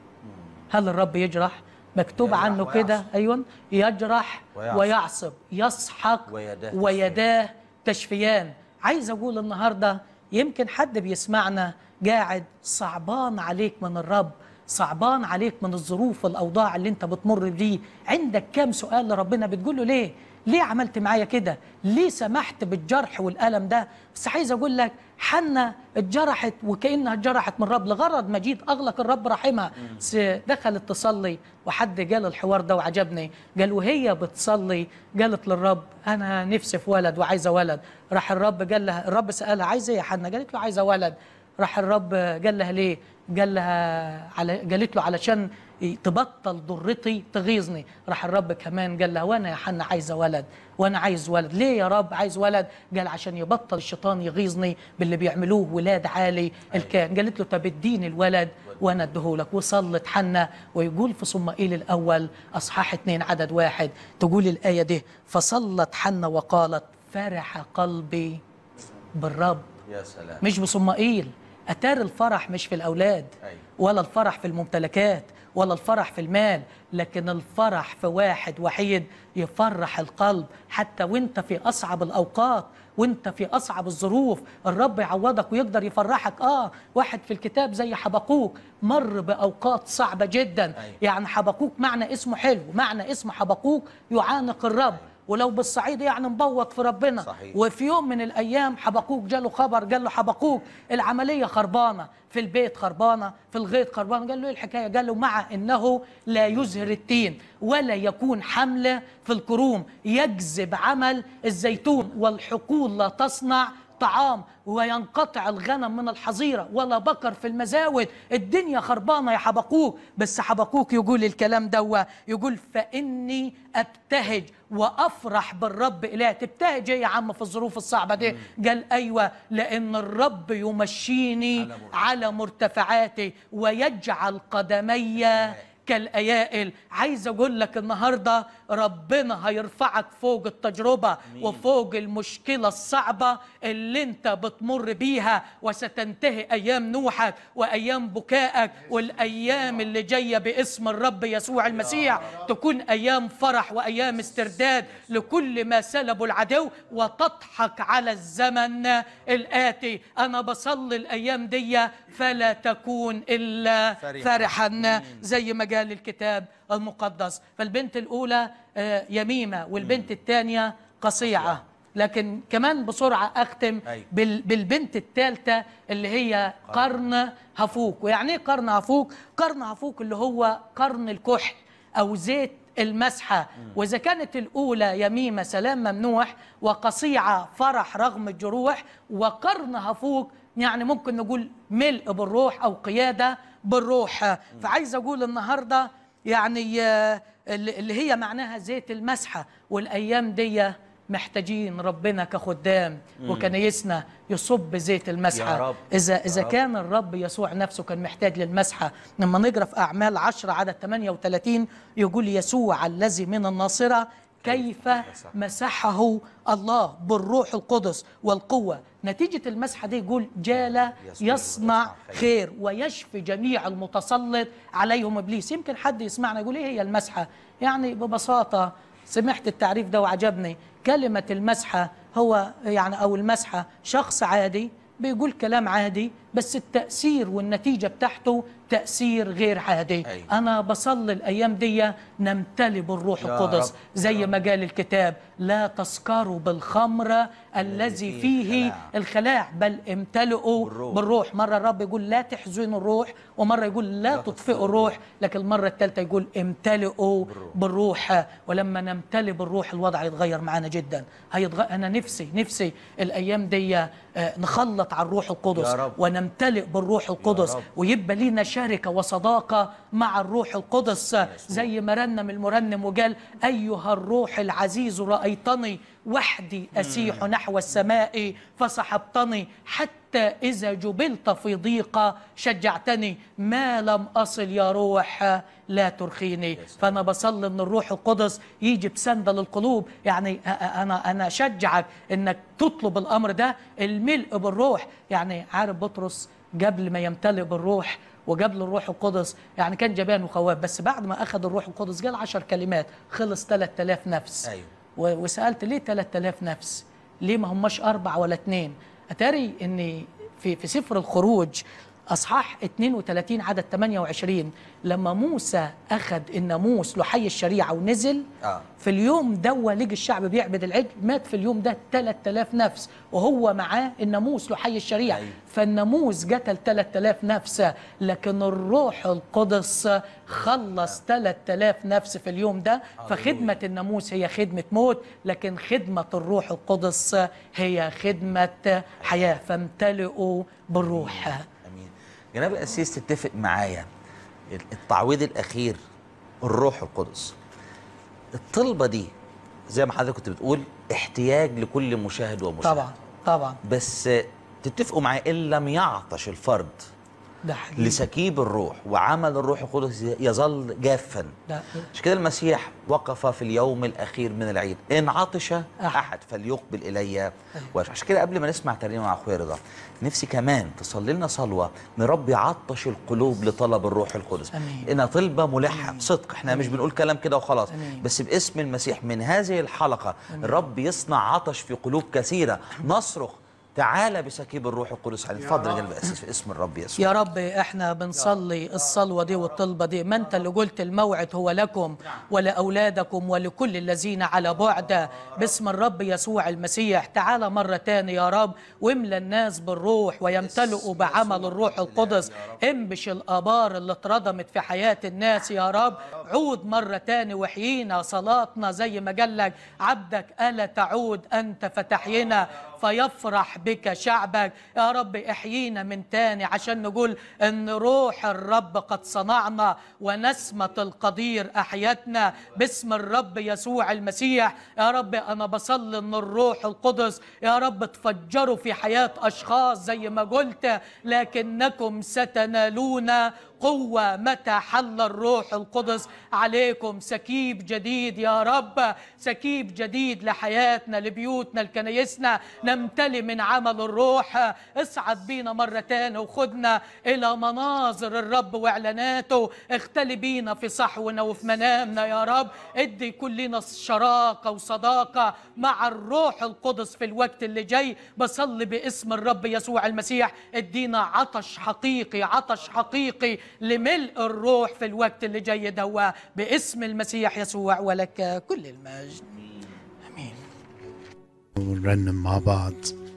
هل الرب يجرح؟ مكتوب يجرح عنه ويعصب. كده أيوة يجرح ويعصب. ويعصب يسحق ويداه ويداه تشفيان عايز أقول النهاردة يمكن حد بيسمعنا قاعد صعبان عليك من الرب صعبان عليك من الظروف والأوضاع اللي انت بتمر بيه عندك كام سؤال لربنا بتقول له ليه ليه عملت معايا كده ليه سمحت بالجرح والألم ده بس عايز أقول لك حنة اتجرحت وكأنها اتجرحت من الرب لغرض مجيد أغلق الرب رحمها بس دخلت تصلي وحد قال الحوار ده وعجبني قال وهي بتصلي قالت للرب أنا نفسي في ولد وعايزة ولد راح الرب قال لها الرب سألها عايزة إيه يا حنة قالت له عايزة ولد راح الرب قال لها ليه قال لها على قالت له علشان تبطل ضرتي تغيظني راح الرب كمان قال لها وانا يا حنا عايزه ولد وانا عايز ولد ليه يا رب عايز ولد قال عشان يبطل الشيطان يغيظني باللي بيعملوه ولاد عالي الكائن قالت له طب اديني الولد وانا اديهولك وصلت حنا ويقول في صمائيل الاول اصحاح اتنين عدد واحد تقول الايه دي فصلت حنا وقالت فرح قلبي بالرب يا سلام مش بصمائيل أتار الفرح مش في الأولاد أيوة. ولا الفرح في الممتلكات ولا الفرح في المال لكن الفرح في واحد وحيد يفرح القلب حتى وانت في أصعب الأوقات وانت في اصعب الظروف الرب يعوضك ويقدر يفرحك اه واحد في الكتاب زي حبقوك مر باوقات صعبه جدا أيوة. يعني حبقوك معنى اسمه حلو معنى اسم حبقوك يعانق الرب ولو بالصعيد يعني مبوط في ربنا صحيح. وفي يوم من الايام حبقوك جاله خبر قال له حبقوك العمليه خربانه في البيت خربانه في الغيط خربانه قال له ايه الحكايه قال له مع انه لا يزهر التين ولا يكون حمله في الكروم يجذب عمل الزيتون والحقول لا تصنع طعام وينقطع الغنم من الحظيرة ولا بقر في المزاود الدنيا خربانة يا حبقوك بس حبقوك يقول الكلام دوا يقول فإني أبتهج وأفرح بالرب إله تبتهج إيه يا عم في الظروف الصعبة دي قال أيوة لأن الرب يمشيني على مرتفعات. على مرتفعاتي ويجعل قدمي كالايائل عايز اقول لك النهارده ربنا هيرفعك فوق التجربه وفوق المشكله الصعبه اللي انت بتمر بيها وستنتهي ايام نوحك وايام بكائك والايام اللي جايه باسم الرب يسوع المسيح تكون ايام فرح وايام استرداد لكل ما سلبه العدو وتضحك على الزمن الاتي انا بصلي الايام دي فلا تكون الا فرحاً. فرحا زي ما قال الكتاب المقدس فالبنت الأولى آه، يميمة والبنت الثانية قصيعة لكن كمان بسرعة أختم أيوة. بال- بالبنت الثالثة اللي هي قرن هفوك ويعني إيه قرن هفوك؟ قرن هفوك اللي هو قرن الكحل أو زيت المسحة وإذا كانت الأولى يميمة سلام ممنوح وقصيعة فرح رغم الجروح وقرن هفوك يعني ممكن نقول ملء بالروح أو قيادة بالروح فعايز أقول النهاردة يعني آه، اللي اللي هي معناها زيت المسحة والأيام دي محتاجين ربنا كخدام وكنيسنا يصب زيت المسحة يا رب. إذا يا إذا رب. كان الرب يسوع نفسه كان محتاج للمسحة لما نقرأ في أعمال 10 عدد 38 يقول يسوع الذي من الناصرة كيف مسحه الله بالروح القدس والقوة نتيجة المسحة دي يقول جال يصنع يصنع خير. خير ويشفي جميع المتسلط عليهم إبليس يمكن حد يسمعنا يقول إيه هي المسحة يعني ببساطة سمعت التعريف ده وعجبني كلمة المسحة هو يعني أو المسحة شخص عادي بيقول كلام عادي بس التأثير والنتيجة بتاعته تأثير غير عادي أيوة. أنا بصلي الأيام دي نمتلي بالروح يا القدس رب. زي ما قال الكتاب لا تسكروا بالخمر الذي فيه الخلاع بل امتلئوا بالروح. بالروح مرة الرب يقول لا تحزنوا الروح ومرة يقول لا تطفئوا الروح لكن المرة الثالثة يقول امتلئوا بالروح ولما نمتلئ بالروح الوضع يتغير معانا جدا هيتغ... أنا نفسي نفسي الأيام دي آه، نخلط على الروح القدس يا رب. ونمتلئ بالروح القدس رب. ويبقى لينا شركة وصداقة مع الروح القدس زي ما رنم المرنم وقال أيها الروح العزيز رأيتني وحدي أسيح نحو السماء فسحبتني حتى إذا جبلت في ضيقة شجعتني ما لم أصل يا روح لا ترخيني فأنا بصلي أن الروح القدس يجي بسندة للقلوب يعني أ- أ- أنا أنا أشجعك أنك تطلب الأمر ده الملء بالروح يعني عارف بطرس قبل ما يمتلئ بالروح وقبل الروح القدس يعني كان جبان وخواب بس بعد ما أخذ الروح القدس قال عشر كلمات خلص 3000 نفس أيوة. و- وسالت ليه 3000 نفس؟ ليه ما هماش اربع ولا اثنين؟ اتاري ان في في سفر الخروج اصحاح 32 عدد 28 لما موسى اخذ الناموس لحي الشريعه ونزل آه. في اليوم دوا لقي الشعب بيعبد العجل مات في اليوم ده 3000 نفس وهو معاه الناموس لحي الشريعه أيوة. فالناموس قتل 3000 نفس لكن الروح القدس خلص 3000 نفس في اليوم ده فخدمة الناموس هي خدمة موت لكن خدمة الروح القدس هي خدمة حياة فامتلئوا بالروح امين جناب القسيس تتفق معايا التعويض الاخير الروح القدس الطلبه دي زي ما حضرتك كنت بتقول احتياج لكل مشاهد ومشاهد طبعا طبعا بس تتفقوا معايا ان لم يعطش الفرد ده حقيقي. لسكيب الروح وعمل الروح القدس يظل جافا ده عشان كده المسيح وقف في اليوم الاخير من العيد ان عطش أحد. احد فليقبل الي ويشرب. عشان كده قبل ما نسمع ترنيمه مع اخويا رضا نفسي كمان تصلي لنا صلوه ان رب يعطش القلوب لطلب الروح القدس آمين. انها طلبه ملحه بصدق احنا مش بنقول كلام كده وخلاص آمين. بس باسم المسيح من هذه الحلقه الرب يصنع عطش في قلوب كثيره نصرخ تعالى بسكيب الروح القدس علينا اتفضل يا جلب اسس في اسم الرب يسوع يا رب احنا بنصلي الصلوة دي والطلبة دي ما انت اللي قلت الموعد هو لكم ولأولادكم ولكل الذين على بعد باسم الرب يسوع المسيح تعالى مرة تاني يا رب واملى الناس بالروح ويمتلئوا بعمل الروح القدس انبش الآبار اللي اتردمت في حياة الناس يا رب عود مرة تاني وحيينا صلاتنا زي ما قال لك عبدك ألا تعود أنت فتحينا فيفرح بك شعبك يا رب احيينا من تاني عشان نقول ان روح الرب قد صنعنا ونسمة القدير احيتنا باسم الرب يسوع المسيح يا رب انا بصلي ان الروح القدس يا رب تفجروا في حياة اشخاص زي ما قلت لكنكم ستنالون قوة متى حل الروح القدس عليكم سكيب جديد يا رب سكيب جديد لحياتنا لبيوتنا لكنايسنا نمتلي من عمل الروح اصعد بينا مرة تاني وخدنا إلى مناظر الرب وإعلاناته اختلي بينا في صحونا وفي منامنا يا رب ادي كلنا شراكة وصداقة مع الروح القدس في الوقت اللي جاي بصلي باسم الرب يسوع المسيح ادينا عطش حقيقي عطش حقيقي لملء الروح في الوقت اللي جاي دوا باسم المسيح يسوع ولك كل المجد امين ونرنم مع بعض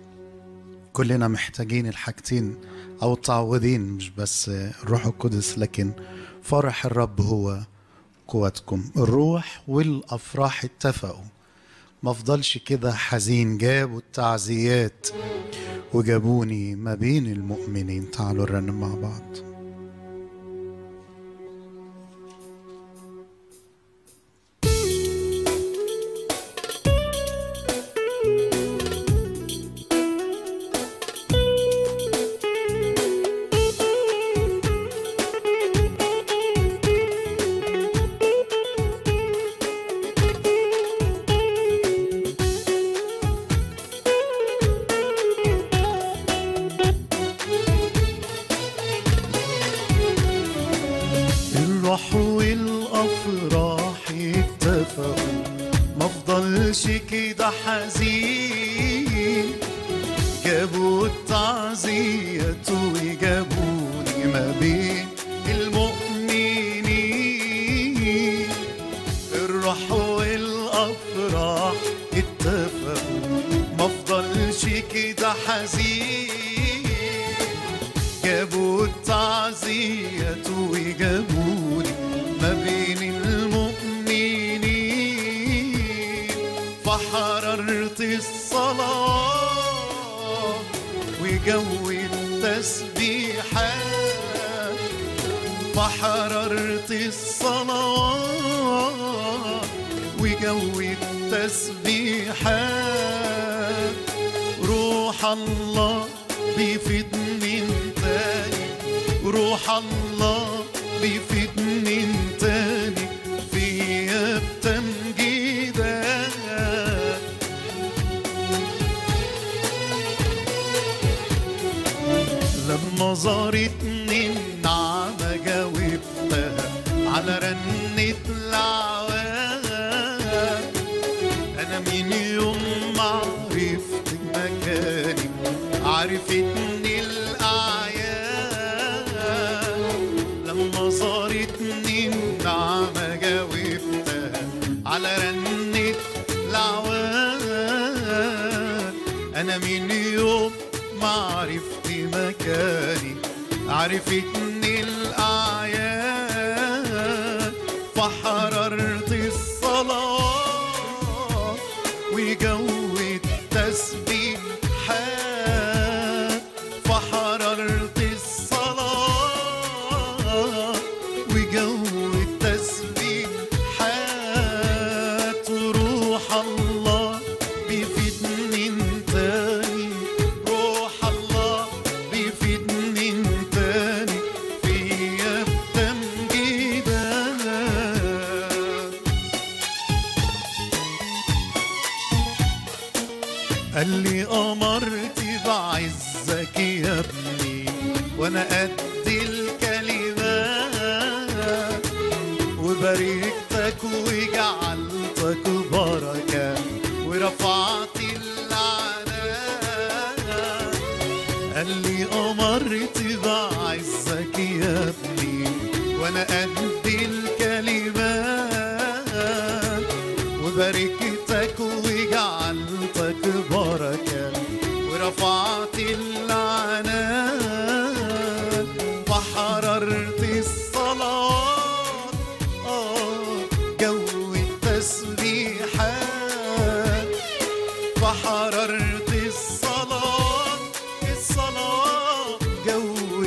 كلنا محتاجين الحاجتين او التعوذين مش بس الروح القدس لكن فرح الرب هو قوتكم الروح والافراح اتفقوا ما افضلش كده حزين جابوا التعزيات وجابوني ما بين المؤمنين تعالوا نرنم مع بعض الروح والافراح اتفقوا ما افضلش كده حزين جابوا التعزية وجابوني ما بين المؤمنين الروح والافراح اتفقوا ما افضلش كده حزين جابوا التعزية وجابوني ما بين المؤمنين فحررت الصلاة وجو التسبيحات فحررت الصلاة وجو التسبيحات روح الله بيفيد من تاني روح الله بيفيد من تاني فيا بتمجيدات لما زارتني النعمة جاوبتها على رنة العوام أنا من يوم ما عرفت مكاني عرفتني الأعيان لما زارتني النعمة جاوبتها على رنة العوان أنا من يوم ما عرفت مكاني عرفتني الأعيان فحررت الصلاة وجو التسبيحات فحررت الصلاة وجو التسبيحات روح الله بيفيدني تاني روح الله بيفيدني تاني قال لي أمرت بعزك يا ابني وأنا قد الكلمات وباركتك وجعلتك بركة ورفعت اللعنات قال لي أمرت بعزك يا ابني وأنا قد الكلمات وباركتك وجعلتك بركة ورفعت اللعنات وحررت الصلاة آه جو التسبيحات فحررت الصلاة الصلاة جو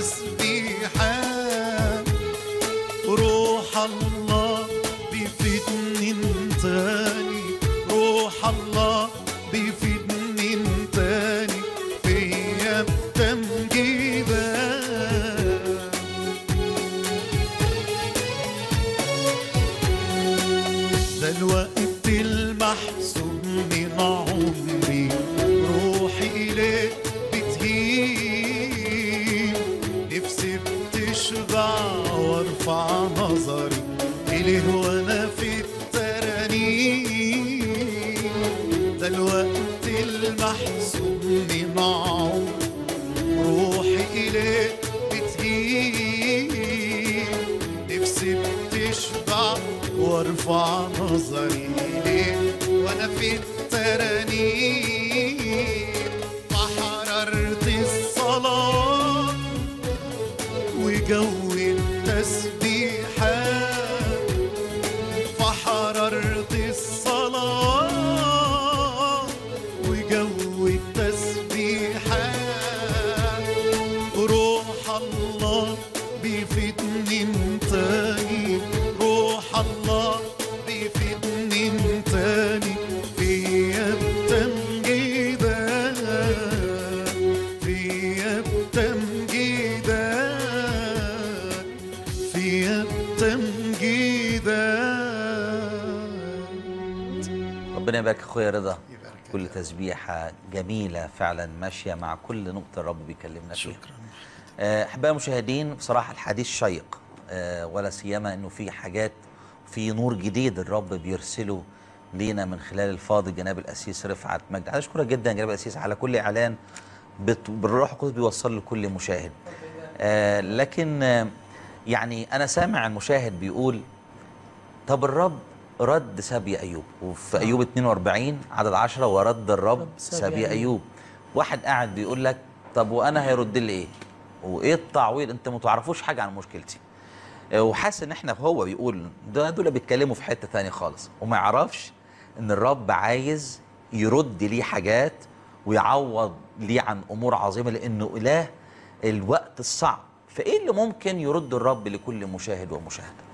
التسبيحات روح الله بيفيدني تاني روح الله بيفيدني تاني فيا بتمجيدات ده الوقت المحسوب من عمري روحي إليك بتهيب نفسي بتشبع وارفع نظري إليه وأنا في الترانيم ده الوقت المحسوب من عمري روحي إليك بتهيب نفسي بتشبع وارفع نظري إليك وانا في الترانيم فحررت الصلاة وجو التسبيحات فحررت الصلاة وجو التسبيحات روح الله بيفيدني تاني روح الله بيفيدني تاني فيا بتمجيدات فيا بتمجيدات فيا بتمجيدات ربنا يبارك اخويا رضا يبارك كل تسبيحه جميله فعلا ماشيه مع كل نقطه الرب بيكلمنا فيها شكرا آه، احبائي المشاهدين بصراحه الحديث شيق آه، ولا سيما انه في حاجات في نور جديد الرب بيرسله لينا من خلال الفاضل جناب الاسيس رفعت مجد عايز اشكرك جدا جناب الاسيس على كل اعلان بت- بالروح القدس بيوصل لكل مشاهد آه، لكن آه، يعني انا سامع المشاهد بيقول طب الرب رد سبي ايوب وفي ايوب 42 عدد 10 ورد الرب رب سبي سبي أيوب. ايوب واحد قاعد بيقول لك طب وانا هيرد لي ايه وايه التعويض انت ما تعرفوش حاجه عن مشكلتي آه، وحاسس ان احنا هو بيقول ده دول بيتكلموا في حته ثانيه خالص وما يعرفش ان الرب عايز يرد ليه حاجات ويعوض ليه عن امور عظيمه لانه اله الوقت الصعب فايه اللي ممكن يرد الرب لكل مشاهد ومشاهده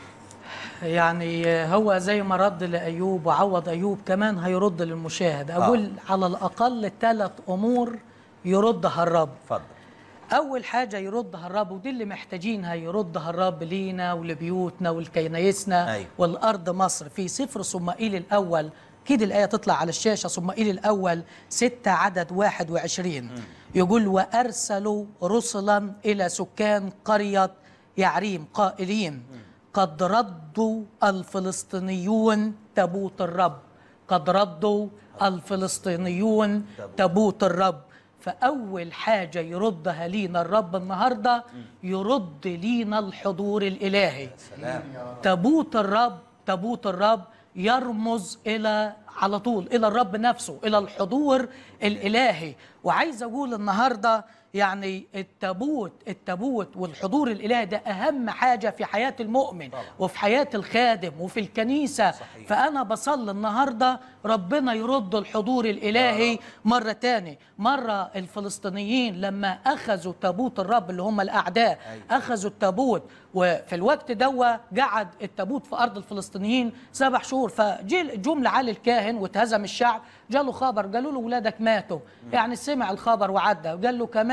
يعني هو زي ما رد لأيوب وعوض أيوب كمان هيرد للمشاهد أقول على الأقل ثلاث أمور يردها الرب اتفضل أول حاجة يردها الرب ودي اللي محتاجينها يردها الرب لينا ولبيوتنا ولكنايسنا أيوة. والأرض مصر في سفر صمائيل الأول كده الآية تطلع على الشاشة صمائيل الأول ستة عدد واحد وعشرين يقول وأرسلوا رسلا إلى سكان قرية يعريم قائلين قد ردوا الفلسطينيون تابوت الرب قد ردوا الفلسطينيون تابوت الرب فأول حاجة يردها لينا الرب النهاردة يرد لينا الحضور الإلهي سلام تابوت الرب تابوت الرب يرمز إلى على طول إلى الرب نفسه إلى الحضور الإلهي وعايز أقول النهاردة يعني التابوت التابوت والحضور الإلهي ده أهم حاجة في حياة المؤمن طبعا. وفي حياة الخادم وفي الكنيسة صحيح. فأنا بصلي النهاردة ربنا يرد الحضور الإلهي مرة تاني مرة الفلسطينيين لما أخذوا تابوت الرب اللي هم الأعداء أيوة. أخذوا التابوت وفي الوقت دوا قعد التابوت في أرض الفلسطينيين سبع شهور فجي جملة على الكاهن واتهزم الشعب جاله خبر قالوا له ولادك ماتوا يعني سمع الخبر وعدى وقال له كمان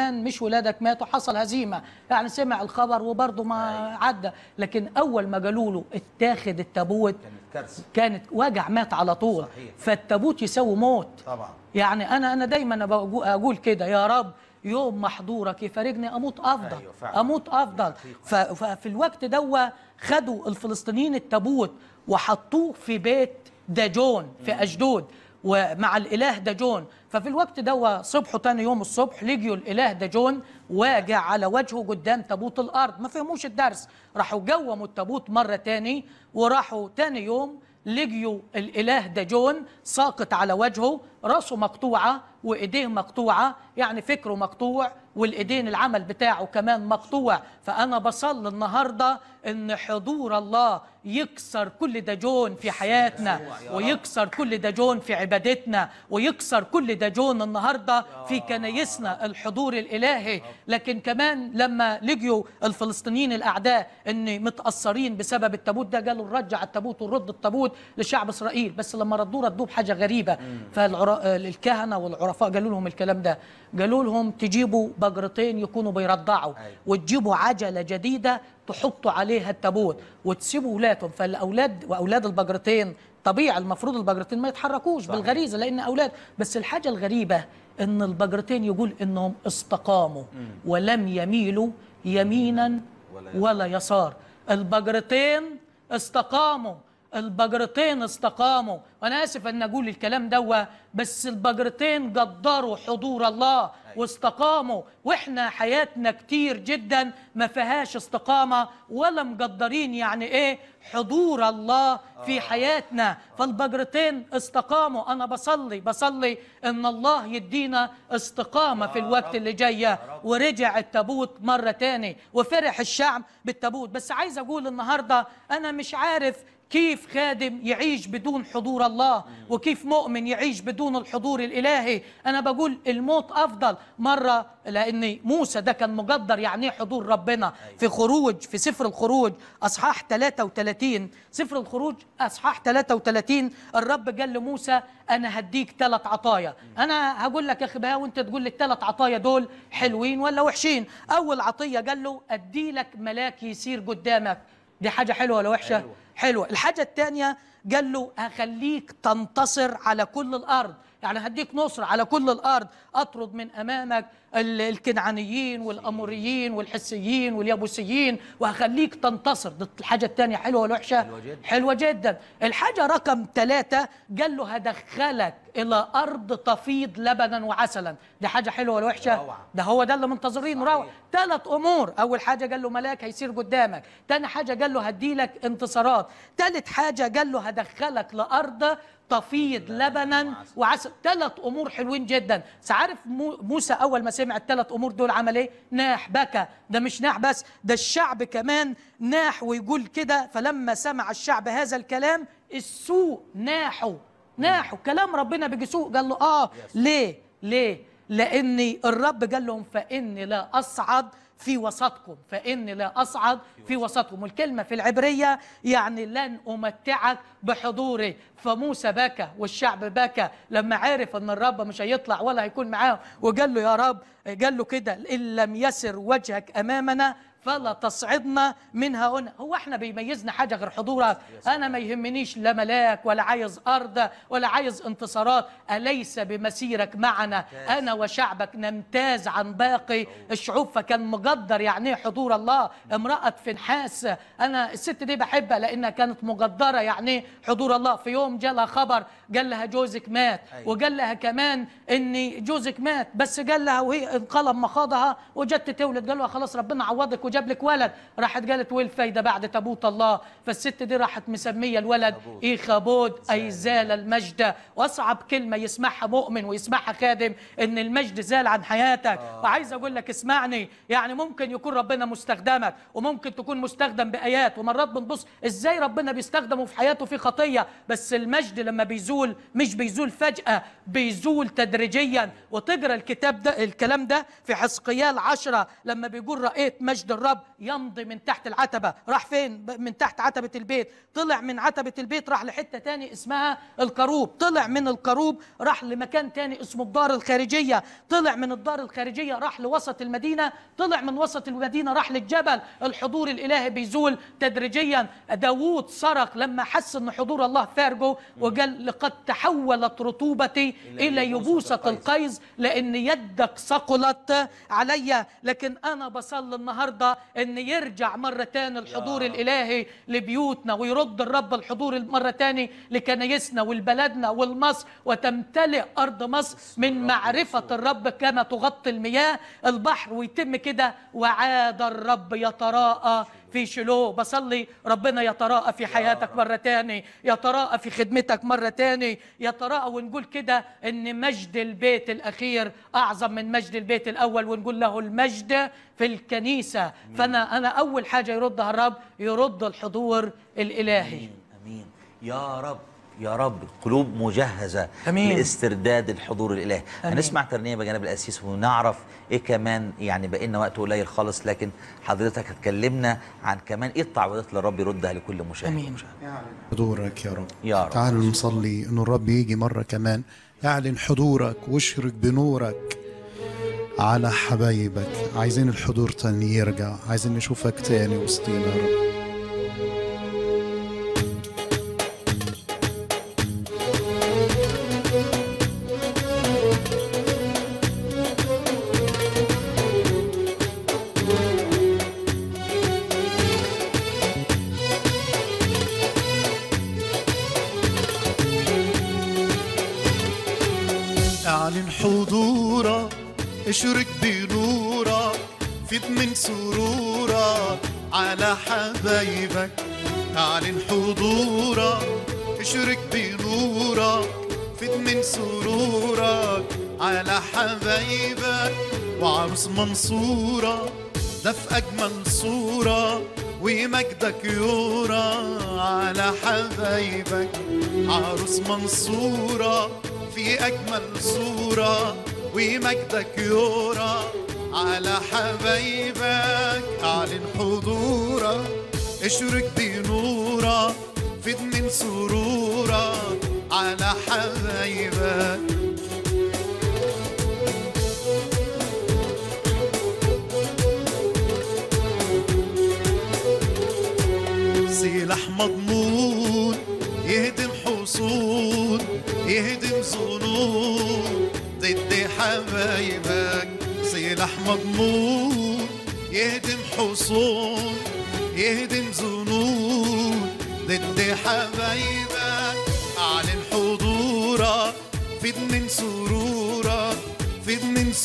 كمان مش ولادك ماتوا حصل هزيمه يعني سمع الخبر وبرضه ما عدى لكن اول ما قالوا له اتاخد التابوت كانت كارثه كانت وجع مات على طول صحيح. فالتابوت يساوي موت طبعا يعني انا انا دايما بقو- اقول كده يا رب يوم ما حضورك يفارقني اموت افضل أيوة فعلا. اموت افضل ف- ففي الوقت دوا خدوا الفلسطينيين التابوت وحطوه في بيت داجون في اشدود ومع الاله داجون ففي الوقت دوا صبحوا تاني يوم الصبح لقيوا الاله داجون واقع على وجهه قدام تابوت الارض ما فهموش الدرس راحوا قوموا التابوت مره تاني وراحوا تاني يوم لقيوا الاله داجون ساقط على وجهه راسه مقطوعه وايديه مقطوعه يعني فكره مقطوع والايدين العمل بتاعه كمان مقطوع فانا بصلي النهارده ان حضور الله يكسر كل داجون في حياتنا ويكسر كل داجون في عبادتنا ويكسر كل داجون النهارده في كنايسنا الحضور الالهي لكن كمان لما لقيوا الفلسطينيين الاعداء ان متاثرين بسبب التابوت ده قالوا نرجع التابوت ونرد التابوت لشعب اسرائيل بس لما ردوه ردوه بحاجه غريبه فالكهنه والعرفاء قالوا لهم الكلام ده قالوا لهم تجيبوا بقرتين يكونوا بيرضعوا أيوة. وتجيبوا عجله جديده تحطوا عليها التابوت وتسيبوا اولادهم فالاولاد واولاد البقرتين طبيعي المفروض البقرتين ما يتحركوش صحيح. بالغريزه لان اولاد بس الحاجه الغريبه ان البقرتين يقول انهم استقاموا ولم يميلوا يمينا ولا ولا يسار البقرتين استقاموا البقرتين استقاموا وانا اسف ان اقول الكلام دوا بس البقرتين قدروا حضور الله واستقاموا واحنا حياتنا كتير جدا ما فيهاش استقامه ولا مقدرين يعني ايه حضور الله في حياتنا فالبقرتين استقاموا انا بصلي بصلي ان الله يدينا استقامه في الوقت اللي جايه ورجع التابوت مره تاني وفرح الشعب بالتابوت بس عايز اقول النهارده انا مش عارف كيف خادم يعيش بدون حضور الله وكيف مؤمن يعيش بدون الحضور الإلهي أنا بقول الموت أفضل مرة لأن موسى ده كان مقدر يعني إيه حضور ربنا في خروج في سفر الخروج أصحاح 33 سفر الخروج أصحاح 33 الرب قال لموسى أنا هديك ثلاث عطايا أنا هقول لك يا أخي بها وأنت تقول لي الثلاث عطايا دول حلوين ولا وحشين أول عطية قال له أدي لك ملاك يسير قدامك دي حاجة حلوة ولا وحشة؟ حلوة. حلوة الحاجة الثانية قال له هخليك تنتصر على كل الأرض يعني هديك نصر على كل الأرض أطرد من أمامك ال- الكنعانيين والأموريين والحسيين واليابوسيين وهخليك تنتصر دي الحاجة الثانية حلوة ولا وحشة؟ حلوة جدا. حلوة جدا الحاجة رقم ثلاثة قال له هدخلك إلى أرض تفيض لبنا وعسلا دي حاجة حلوة ولا وحشة؟ روعة. ده هو ده اللي منتظرين صحيح. روعة ثلاث امور اول حاجه قال له ملاك هيصير قدامك تاني حاجه قال له هديلك انتصارات ثالث حاجه قال له هدخلك لارض تفيض لبنا وعسل ثلاث امور حلوين جدا بس عارف مو- موسى اول ما سمع الثلاث امور دول عمل ايه ناح بكى ده مش ناح بس ده الشعب كمان ناح ويقول كده فلما سمع الشعب هذا الكلام السوء ناحوا ناحوا كلام ربنا بيجي سوء قال له اه ليه ليه لأن الرب قال لهم فإني لا أصعد في وسطكم فإني لا أصعد في وسطكم والكلمة في العبرية يعني لن أمتعك بحضوري فموسى بكى والشعب بكى لما عرف أن الرب مش هيطلع ولا هيكون معاهم وقال له يا رب قال له كده إن لم يسر وجهك أمامنا فلا تصعدنا منها هنا هو احنا بيميزنا حاجه غير حضورك انا ما يهمنيش لا ملاك ولا عايز ارض ولا عايز انتصارات اليس بمسيرك معنا انا وشعبك نمتاز عن باقي الشعوب فكان مقدر يعني ايه حضور الله امراه فنحاس انا الست دي بحبها لانها كانت مقدره يعني ايه حضور الله في يوم جالها خبر قال لها جوزك مات أيوة. وقال لها كمان ان جوزك مات بس قال لها وهي انقلب مخاضها وجدت تولد قال لها خلاص ربنا عوضك وجاب لك ولد راحت قالت وين الفايده بعد تابوت الله فالست دي راحت مسميه الولد تابوت. ايخابود اي زال المجد واصعب كلمه يسمعها مؤمن ويسمعها خادم ان المجد زال عن حياتك وعايز اقول لك اسمعني يعني ممكن يكون ربنا مستخدمك وممكن تكون مستخدم بايات ومرات بنبص ازاي ربنا بيستخدمه في حياته في خطيه بس المجد لما بيزول مش بيزول فجاه بيزول تدريجيا وتقرا الكتاب ده الكلام ده في حزقيال عشرة لما بيقول رايت مجد الرب الرب يمضي من تحت العتبة راح فين ب- من تحت عتبة البيت طلع من عتبة البيت راح لحتة تاني اسمها الكروب طلع من الكروب راح لمكان تاني اسمه الدار الخارجية طلع من الدار الخارجية راح لوسط المدينة طلع من وسط المدينة راح للجبل الحضور الإلهي بيزول تدريجيا داوود صرخ لما حس ان حضور الله فارجه وقال لقد تحولت رطوبتي إلى يبوسة القيظ لأن يدك ثقلت علي لكن أنا بصلي النهاردة أن يرجع مرة تاني الحضور الإلهي لبيوتنا ويرد الرب الحضور مرة تاني لكنايسنا والبلدنا والمصر وتمتلئ أرض مصر من معرفة الرب كما تغطي المياه البحر ويتم كده وعاد الرب يتراءى في شلو بصلي ربنا يتراءى في حياتك مرة تاني يتراءى في خدمتك مرة تاني يتراءى ونقول كده ان مجد البيت الاخير اعظم من مجد البيت الاول ونقول له المجد في الكنيسة فانا انا اول حاجة يردها الرب يرد الحضور الالهي امين امين يا رب يا رب قلوب مجهزه أمين. لاسترداد الحضور الالهي أمين. هنسمع ترنيمه بجانب الاسيس ونعرف ايه كمان يعني بقى لنا وقت قليل خالص لكن حضرتك هتكلمنا عن كمان ايه التعويضات اللي الرب يردها لكل مشاهد أمين. ومشاهد. حضورك يا رب يا رب. تعالوا نصلي انه الرب يجي مرة كمان اعلن حضورك واشرك بنورك على حبايبك عايزين الحضور تاني يرجع عايزين نشوفك تاني وسطينا يا رب اعلن حضورك اشرك بنورك فيض من سرورك على حبايبك اعلن حضورك اشرك بنورك فيض من سرورك على حبايبك وعروس منصورة ده في أجمل صورة ومجدك يورى على حبايبك عروس منصورة في أجمل صورة ومجدك يورى على حبايبك أعلن حضورك اشرك بنورك فيض من سرورك على حبايبك سلاح مضمون يهدم حصون يهدم ظنون ضد حبايبك سلاح مضمون يهدم حصون يهدم ظنون ضد حبايبك اعلن حضورك فيض من سرورك فيض من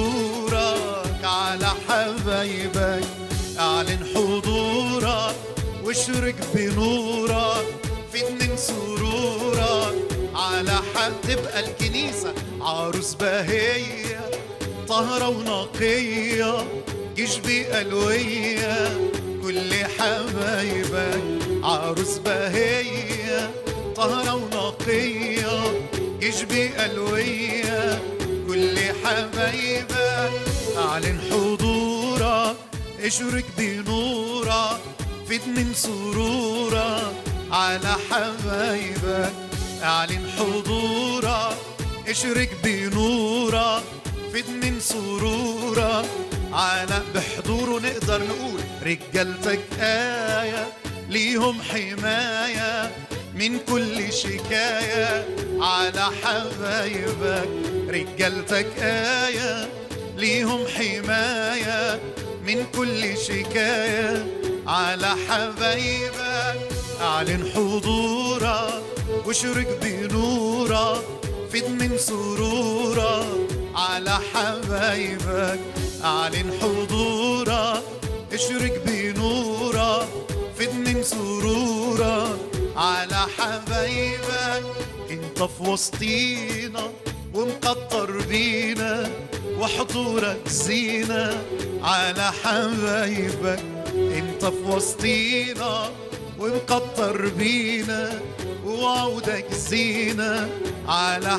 سرورك على حبايبك اعلن حضورك واشرك بنورك فيض من سرورك على حد تبقى الكنيسة عروس باهية طهرة ونقية جيش بقلوية كل حبايبك عروس باهية طهرة ونقية جيش بقلوية كل حبايبك أعلن حضورك اشرك بنورك فيض من سرورك على حبايبك اعلن حضورك اشرك بنورك فيض من سرورك على بحضوره نقدر نقول رجالتك آية ليهم حماية من كل شكاية على حبايبك رجالتك آية ليهم حماية من كل شكاية على حبايبك أعلن حضورك واشرك بنورك فيض من سرورك على حبايبك أعلن حضورك اشرك بنورك فيض من سرورك على حبايبك انت في وسطينا ومقطر بينا وحضورك زينة على حبايبك انت في وسطينا ومقطر بينا وعودك زينة على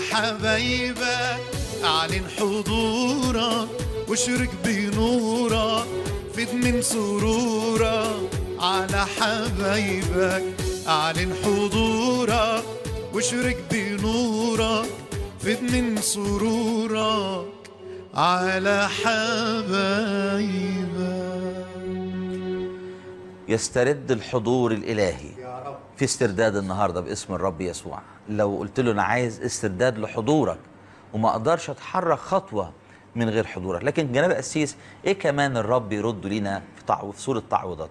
حبايبك اعلن حضورك واشرك بنورك فد من سرورك على حبايبك اعلن حضورك واشرك بنورك فد من سرورك على حبايبك يسترد الحضور الالهي في استرداد النهارده باسم الرب يسوع لو قلت له انا عايز استرداد لحضورك وما اقدرش اتحرك خطوه من غير حضورك لكن جناب قسيس ايه كمان الرب يرد لينا في تعو... في صوره تعويضات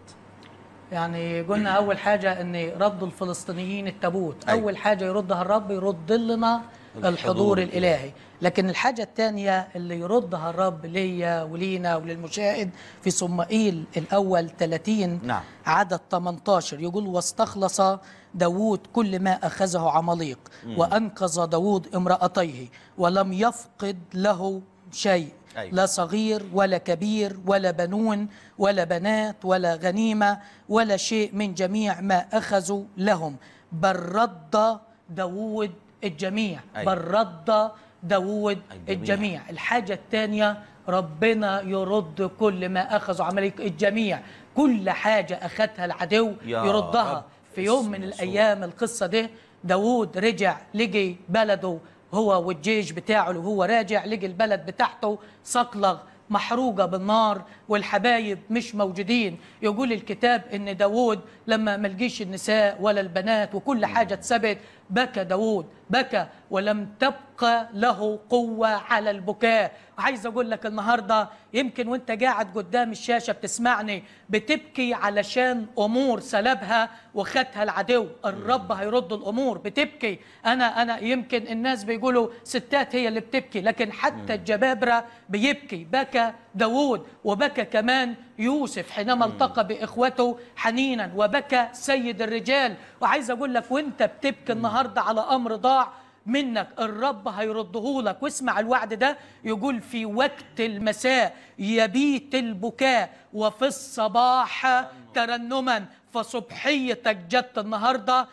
يعني قلنا اول حاجه ان ردوا الفلسطينيين التابوت أيوة. اول حاجه يردها الرب يرد لنا الحضور الحضور الإلهي. الالهي لكن الحاجه الثانيه اللي يردها الرب ليا ولينا وللمشاهد في صمائيل الاول 30 نعم. عدد 18 يقول واستخلص داوود كل ما أخذه عماليق وأنقذ داوود امرأتيه ولم يفقد له شيء أيوة. لا صغير ولا كبير ولا بنون ولا بنات ولا غنيمة ولا شيء من جميع ما أخذوا لهم بل رد داوود الجميع أيوة. بل رد داوود الجميع. الجميع الحاجة الثانية ربنا يرد كل ما أخذوا عمليك الجميع كل حاجة أخذها العدو يا يردها رب. في يوم اسم من يسوع. الأيام القصة دي داوود رجع لقي بلده هو والجيش بتاعه وهو راجع لقي البلد بتاعته صقلغ محروقة بالنار والحبايب مش موجودين يقول الكتاب ان داوود لما ملقيش النساء ولا البنات وكل حاجة اتثبت بكى داوود بكى ولم تبقى له قوة على البكاء عايز اقول لك النهاردة يمكن وانت قاعد قدام الشاشة بتسمعني بتبكي علشان امور سلبها وخدها العدو الرب هيرد الامور بتبكي انا انا يمكن الناس بيقولوا ستات هي اللي بتبكي لكن حتى الجبابرة بيبكي بكى داوود وبكى كمان يوسف حينما التقى باخوته حنينا وبكى سيد الرجال وعايز اقول لك وانت بتبكي النهارده على امر ضاع منك الرب هيرده لك واسمع الوعد ده يقول في وقت المساء يبيت البكاء وفي الصباح ترنما فصبحيتك جت النهارده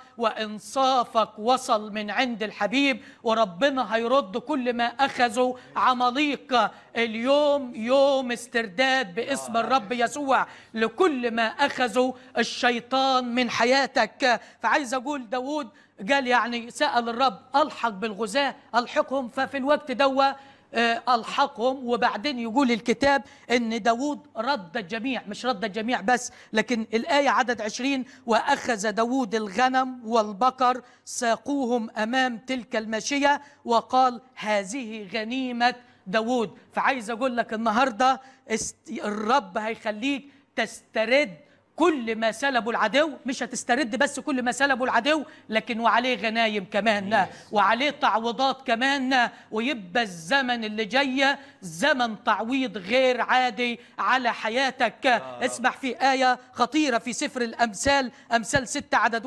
وانصافك وصل من عند الحبيب وربنا هيرد كل ما اخذوا عماليق اليوم يوم استرداد باسم الرب يسوع لكل ما اخذوا الشيطان من حياتك فعايز اقول داود قال يعني سأل الرب ألحق بالغزاة ألحقهم ففي الوقت دوا آه، ألحقهم وبعدين يقول الكتاب أن داود رد الجميع مش رد الجميع بس لكن الآية عدد عشرين وأخذ داود الغنم والبقر ساقوهم أمام تلك الماشية وقال هذه غنيمة داود فعايز أقول لك النهاردة است- الرب هيخليك تسترد كل ما سلبوا العدو مش هتسترد بس كل ما سلبوا العدو لكن وعليه غنايم كمان وعليه تعويضات كمان ويبقى الزمن اللي جاي زمن تعويض غير عادي على حياتك اسمع في آية خطيرة في سفر الأمثال أمثال 6 عدد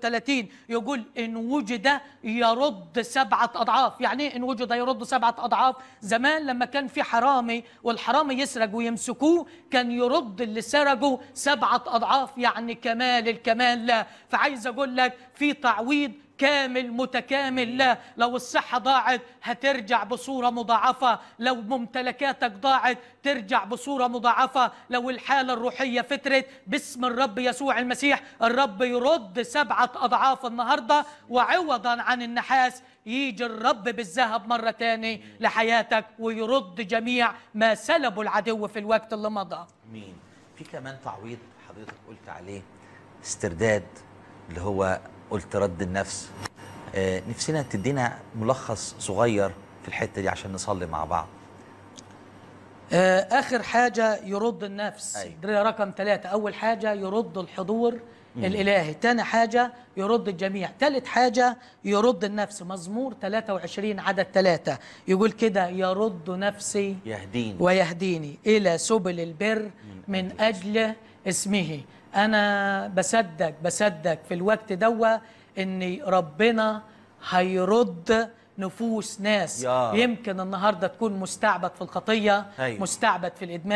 31 يقول إن وجد يرد سبعة أضعاف يعني إيه إن وجد يرد سبعة أضعاف زمان لما كان في حرامي والحرامي يسرق ويمسكوه كان يرد اللي سرقه سبعة أضعاف يعني كمال الكمال لا فعايز أقول لك في تعويض كامل متكامل لا لو الصحة ضاعت هترجع بصورة مضاعفة لو ممتلكاتك ضاعت ترجع بصورة مضاعفة لو الحالة الروحية فترت باسم الرب يسوع المسيح الرب يرد سبعة أضعاف النهاردة وعوضا عن النحاس يجي الرب بالذهب مرة تاني لحياتك ويرد جميع ما سلبوا العدو في الوقت اللي مضى مين في كمان تعويض حضرتك قلت عليه استرداد اللي هو قلت رد النفس آه نفسنا تدينا ملخص صغير في الحته دي عشان نصلي مع بعض آه، آخر حاجة يرد النفس أيوة. ده رقم ثلاثة أول حاجة يرد الحضور الإلهي تاني حاجة يرد الجميع تالت حاجة يرد النفس مزمور 23 عدد ثلاثة يقول كده يرد نفسي يهديني ويهديني إلى سبل البر من أجل اسمه أنا بصدق بصدق في الوقت دوا إن ربنا هيرد نفوس ناس يا رب. يمكن النهارده تكون مستعبد في الخطيه أيوة. مستعبد في الادمان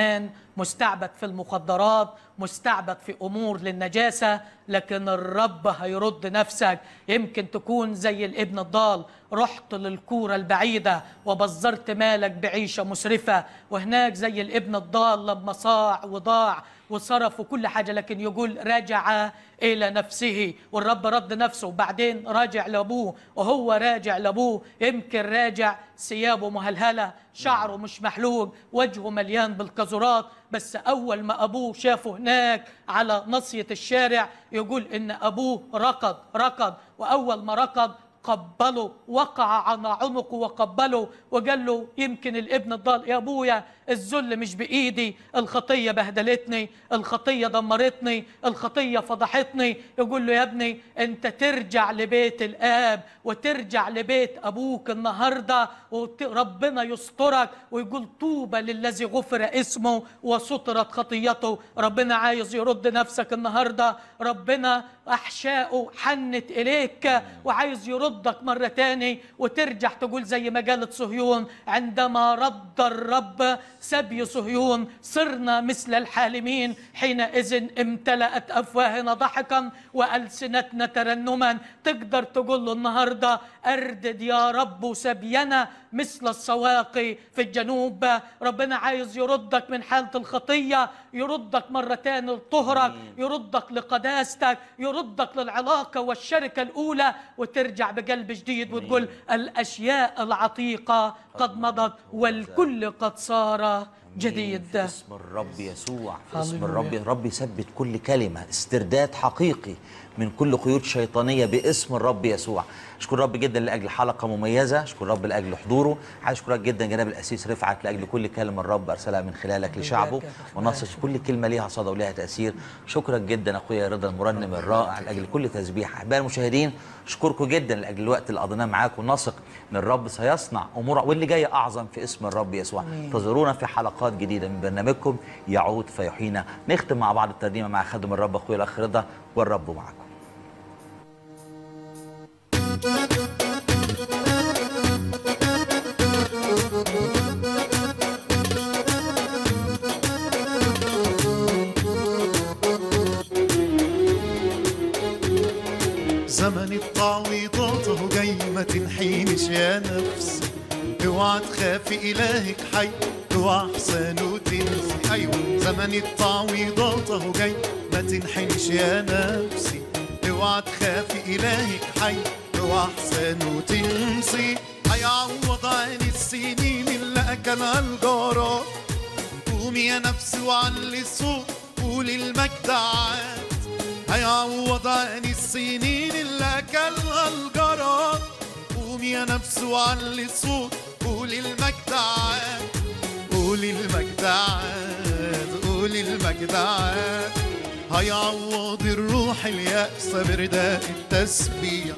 مستعبد في المخدرات مستعبد في امور للنجاسه لكن الرب هيرد نفسك يمكن تكون زي الابن الضال رحت للكوره البعيده وبذرت مالك بعيشه مسرفه وهناك زي الابن الضال لما صاع وضاع وصرف وكل حاجه لكن يقول رجع الى نفسه والرب رد نفسه وبعدين راجع لابوه وهو راجع لابوه يمكن راجع ثيابه مهلهله شعره مش محلوق وجهه مليان بالقذورات بس اول ما ابوه شافه هناك على نصيه الشارع يقول ان ابوه ركض ركض واول ما ركض قبله وقع على عنقه وقبله وقال له يمكن الابن الضال يا ابويا الذل مش بايدي الخطيه بهدلتني الخطيه دمرتني الخطيه فضحتني يقول له يا ابني انت ترجع لبيت الاب وترجع لبيت ابوك النهارده وربنا يسترك ويقول طوبى للذي غفر اسمه وسترت خطيته ربنا عايز يرد نفسك النهارده ربنا احشائه حنت اليك وعايز يردك مره تاني وترجع تقول زي ما قالت صهيون عندما رد الرب سبي صهيون صرنا مثل الحالمين حينئذ امتلأت أفواهنا ضحكا وألسنتنا ترنما تقدر تقول له النهاردة أردد يا رب سبينا مثل السواقي في الجنوب ربنا عايز يردك من حالة الخطية يردك مرة تاني لطهرك يردك لقداستك يردك للعلاقة والشركة الأولى وترجع بقلب جديد وتقول الأشياء العتيقة قد مضت والكل قد صار جديد في اسم الرب يسوع في اسم هللويا. الرب الرب يثبت كل كلمة استرداد حقيقي من كل قيود شيطانية باسم الرب يسوع اشكر الرب جدا لاجل حلقة مميزة اشكر الرب لاجل حضوره عايز اشكرك جدا جناب الاسيس رفعت لاجل كل كلمة الرب ارسلها من خلالك لشعبه يا أخي. ونصص كل كلمة ليها صدى وليها تأثير شكرا جدا اخويا رضا المرنم الرائع لاجل كل تسبيح احبائي المشاهدين اشكركم جدا لاجل الوقت اللي قضيناه معاكم ونثق ان الرب سيصنع امور واللي جاي اعظم في اسم الرب يسوع انتظرونا في حلقات جديده من برنامجكم يعود فيحيينا نختم مع بعض الترنيمه مع خادم الرب اخويا الاخ رضا والرب معكم زمن التعويضات اهو جاي ما تنحينش يا نفسي اوعى تخافي الهك حي اوعى احسانه تنسي ايوه زمن التعويضات اهو جاي ما تنحنش يا نفسي اوعى تخافي الهك حي اوعى احسانه تنسي هيعوض عن السنين اللي اكلها الجراد قومي يا نفسي وعلي الصوت قولي المجد عاد هيعوض عن السنين اللي اكلها الجراد قومي يا نفسي وعلي الصوت قولي المجد عاد قولي المجد عاد قولي المجد عاد هيعوض الروح اليأس برداء التسبيح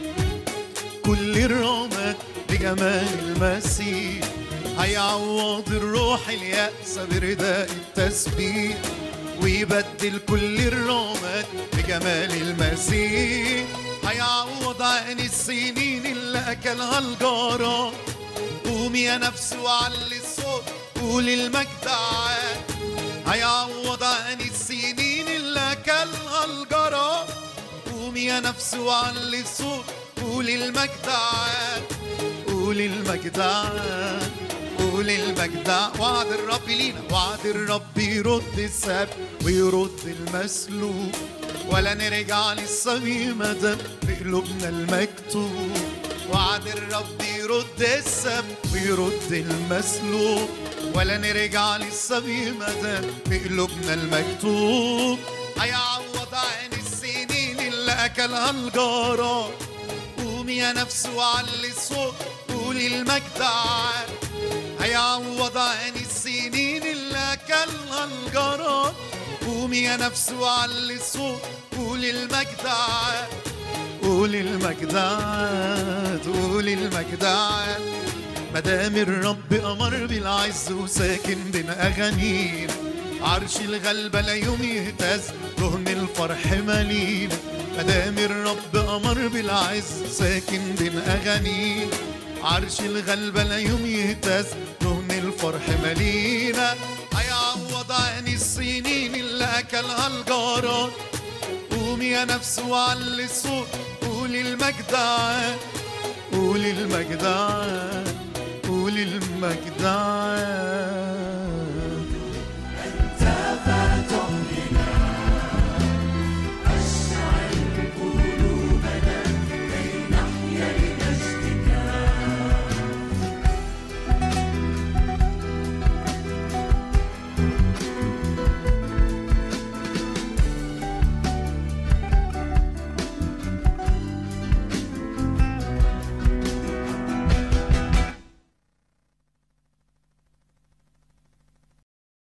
كل الرماد بجمال المسيح هيعوض الروح اليأس برداء التسبيح ويبدل كل الرماد بجمال المسيح هيعوض عن السنين اللي أكلها الجراد قومي يا نفس وعلي الصوت قولي المجد عاد هيعوض عن السنين اللي أكلها الجراد قومي يا نفس وعلي الصوت قولي المجد عاد قولي المجد عاد قولي المجد عاد. وعد الرب لينا وعد الرب يرد السب ويرد المسلوب ولا نرجع للصميم ده في قلوبنا المكتوب وعد الرب يرد السب ويرد المسلوب ولا نرجع للصميم ده في قلوبنا المكتوب هيعوض عن السنين اللي اكلها الجراد قومي يا نفس وعلي الصوت قولي المجد عاد هيعوض عن السنين اللي اكلها الجراد قومي يا نفس وعلي الصوت قولي المجد عاد قولي المجد عاد قولي المجد عاد مدام الرب امر بالعز وساكن بين اغانينا عرش الغلبة لا يوم يهتز رهن الفرح ملينا مدام الرب امر بالعز ساكن بين اغانينا عرش الغلبة لا يوم يهتز رهن الفرح ملينا هيعوض عوض عن السنين اللي أكلها الجراد قومي يا نفس وعلي الصوت قولي المجدعان قولي المجدعان قولي المجدعان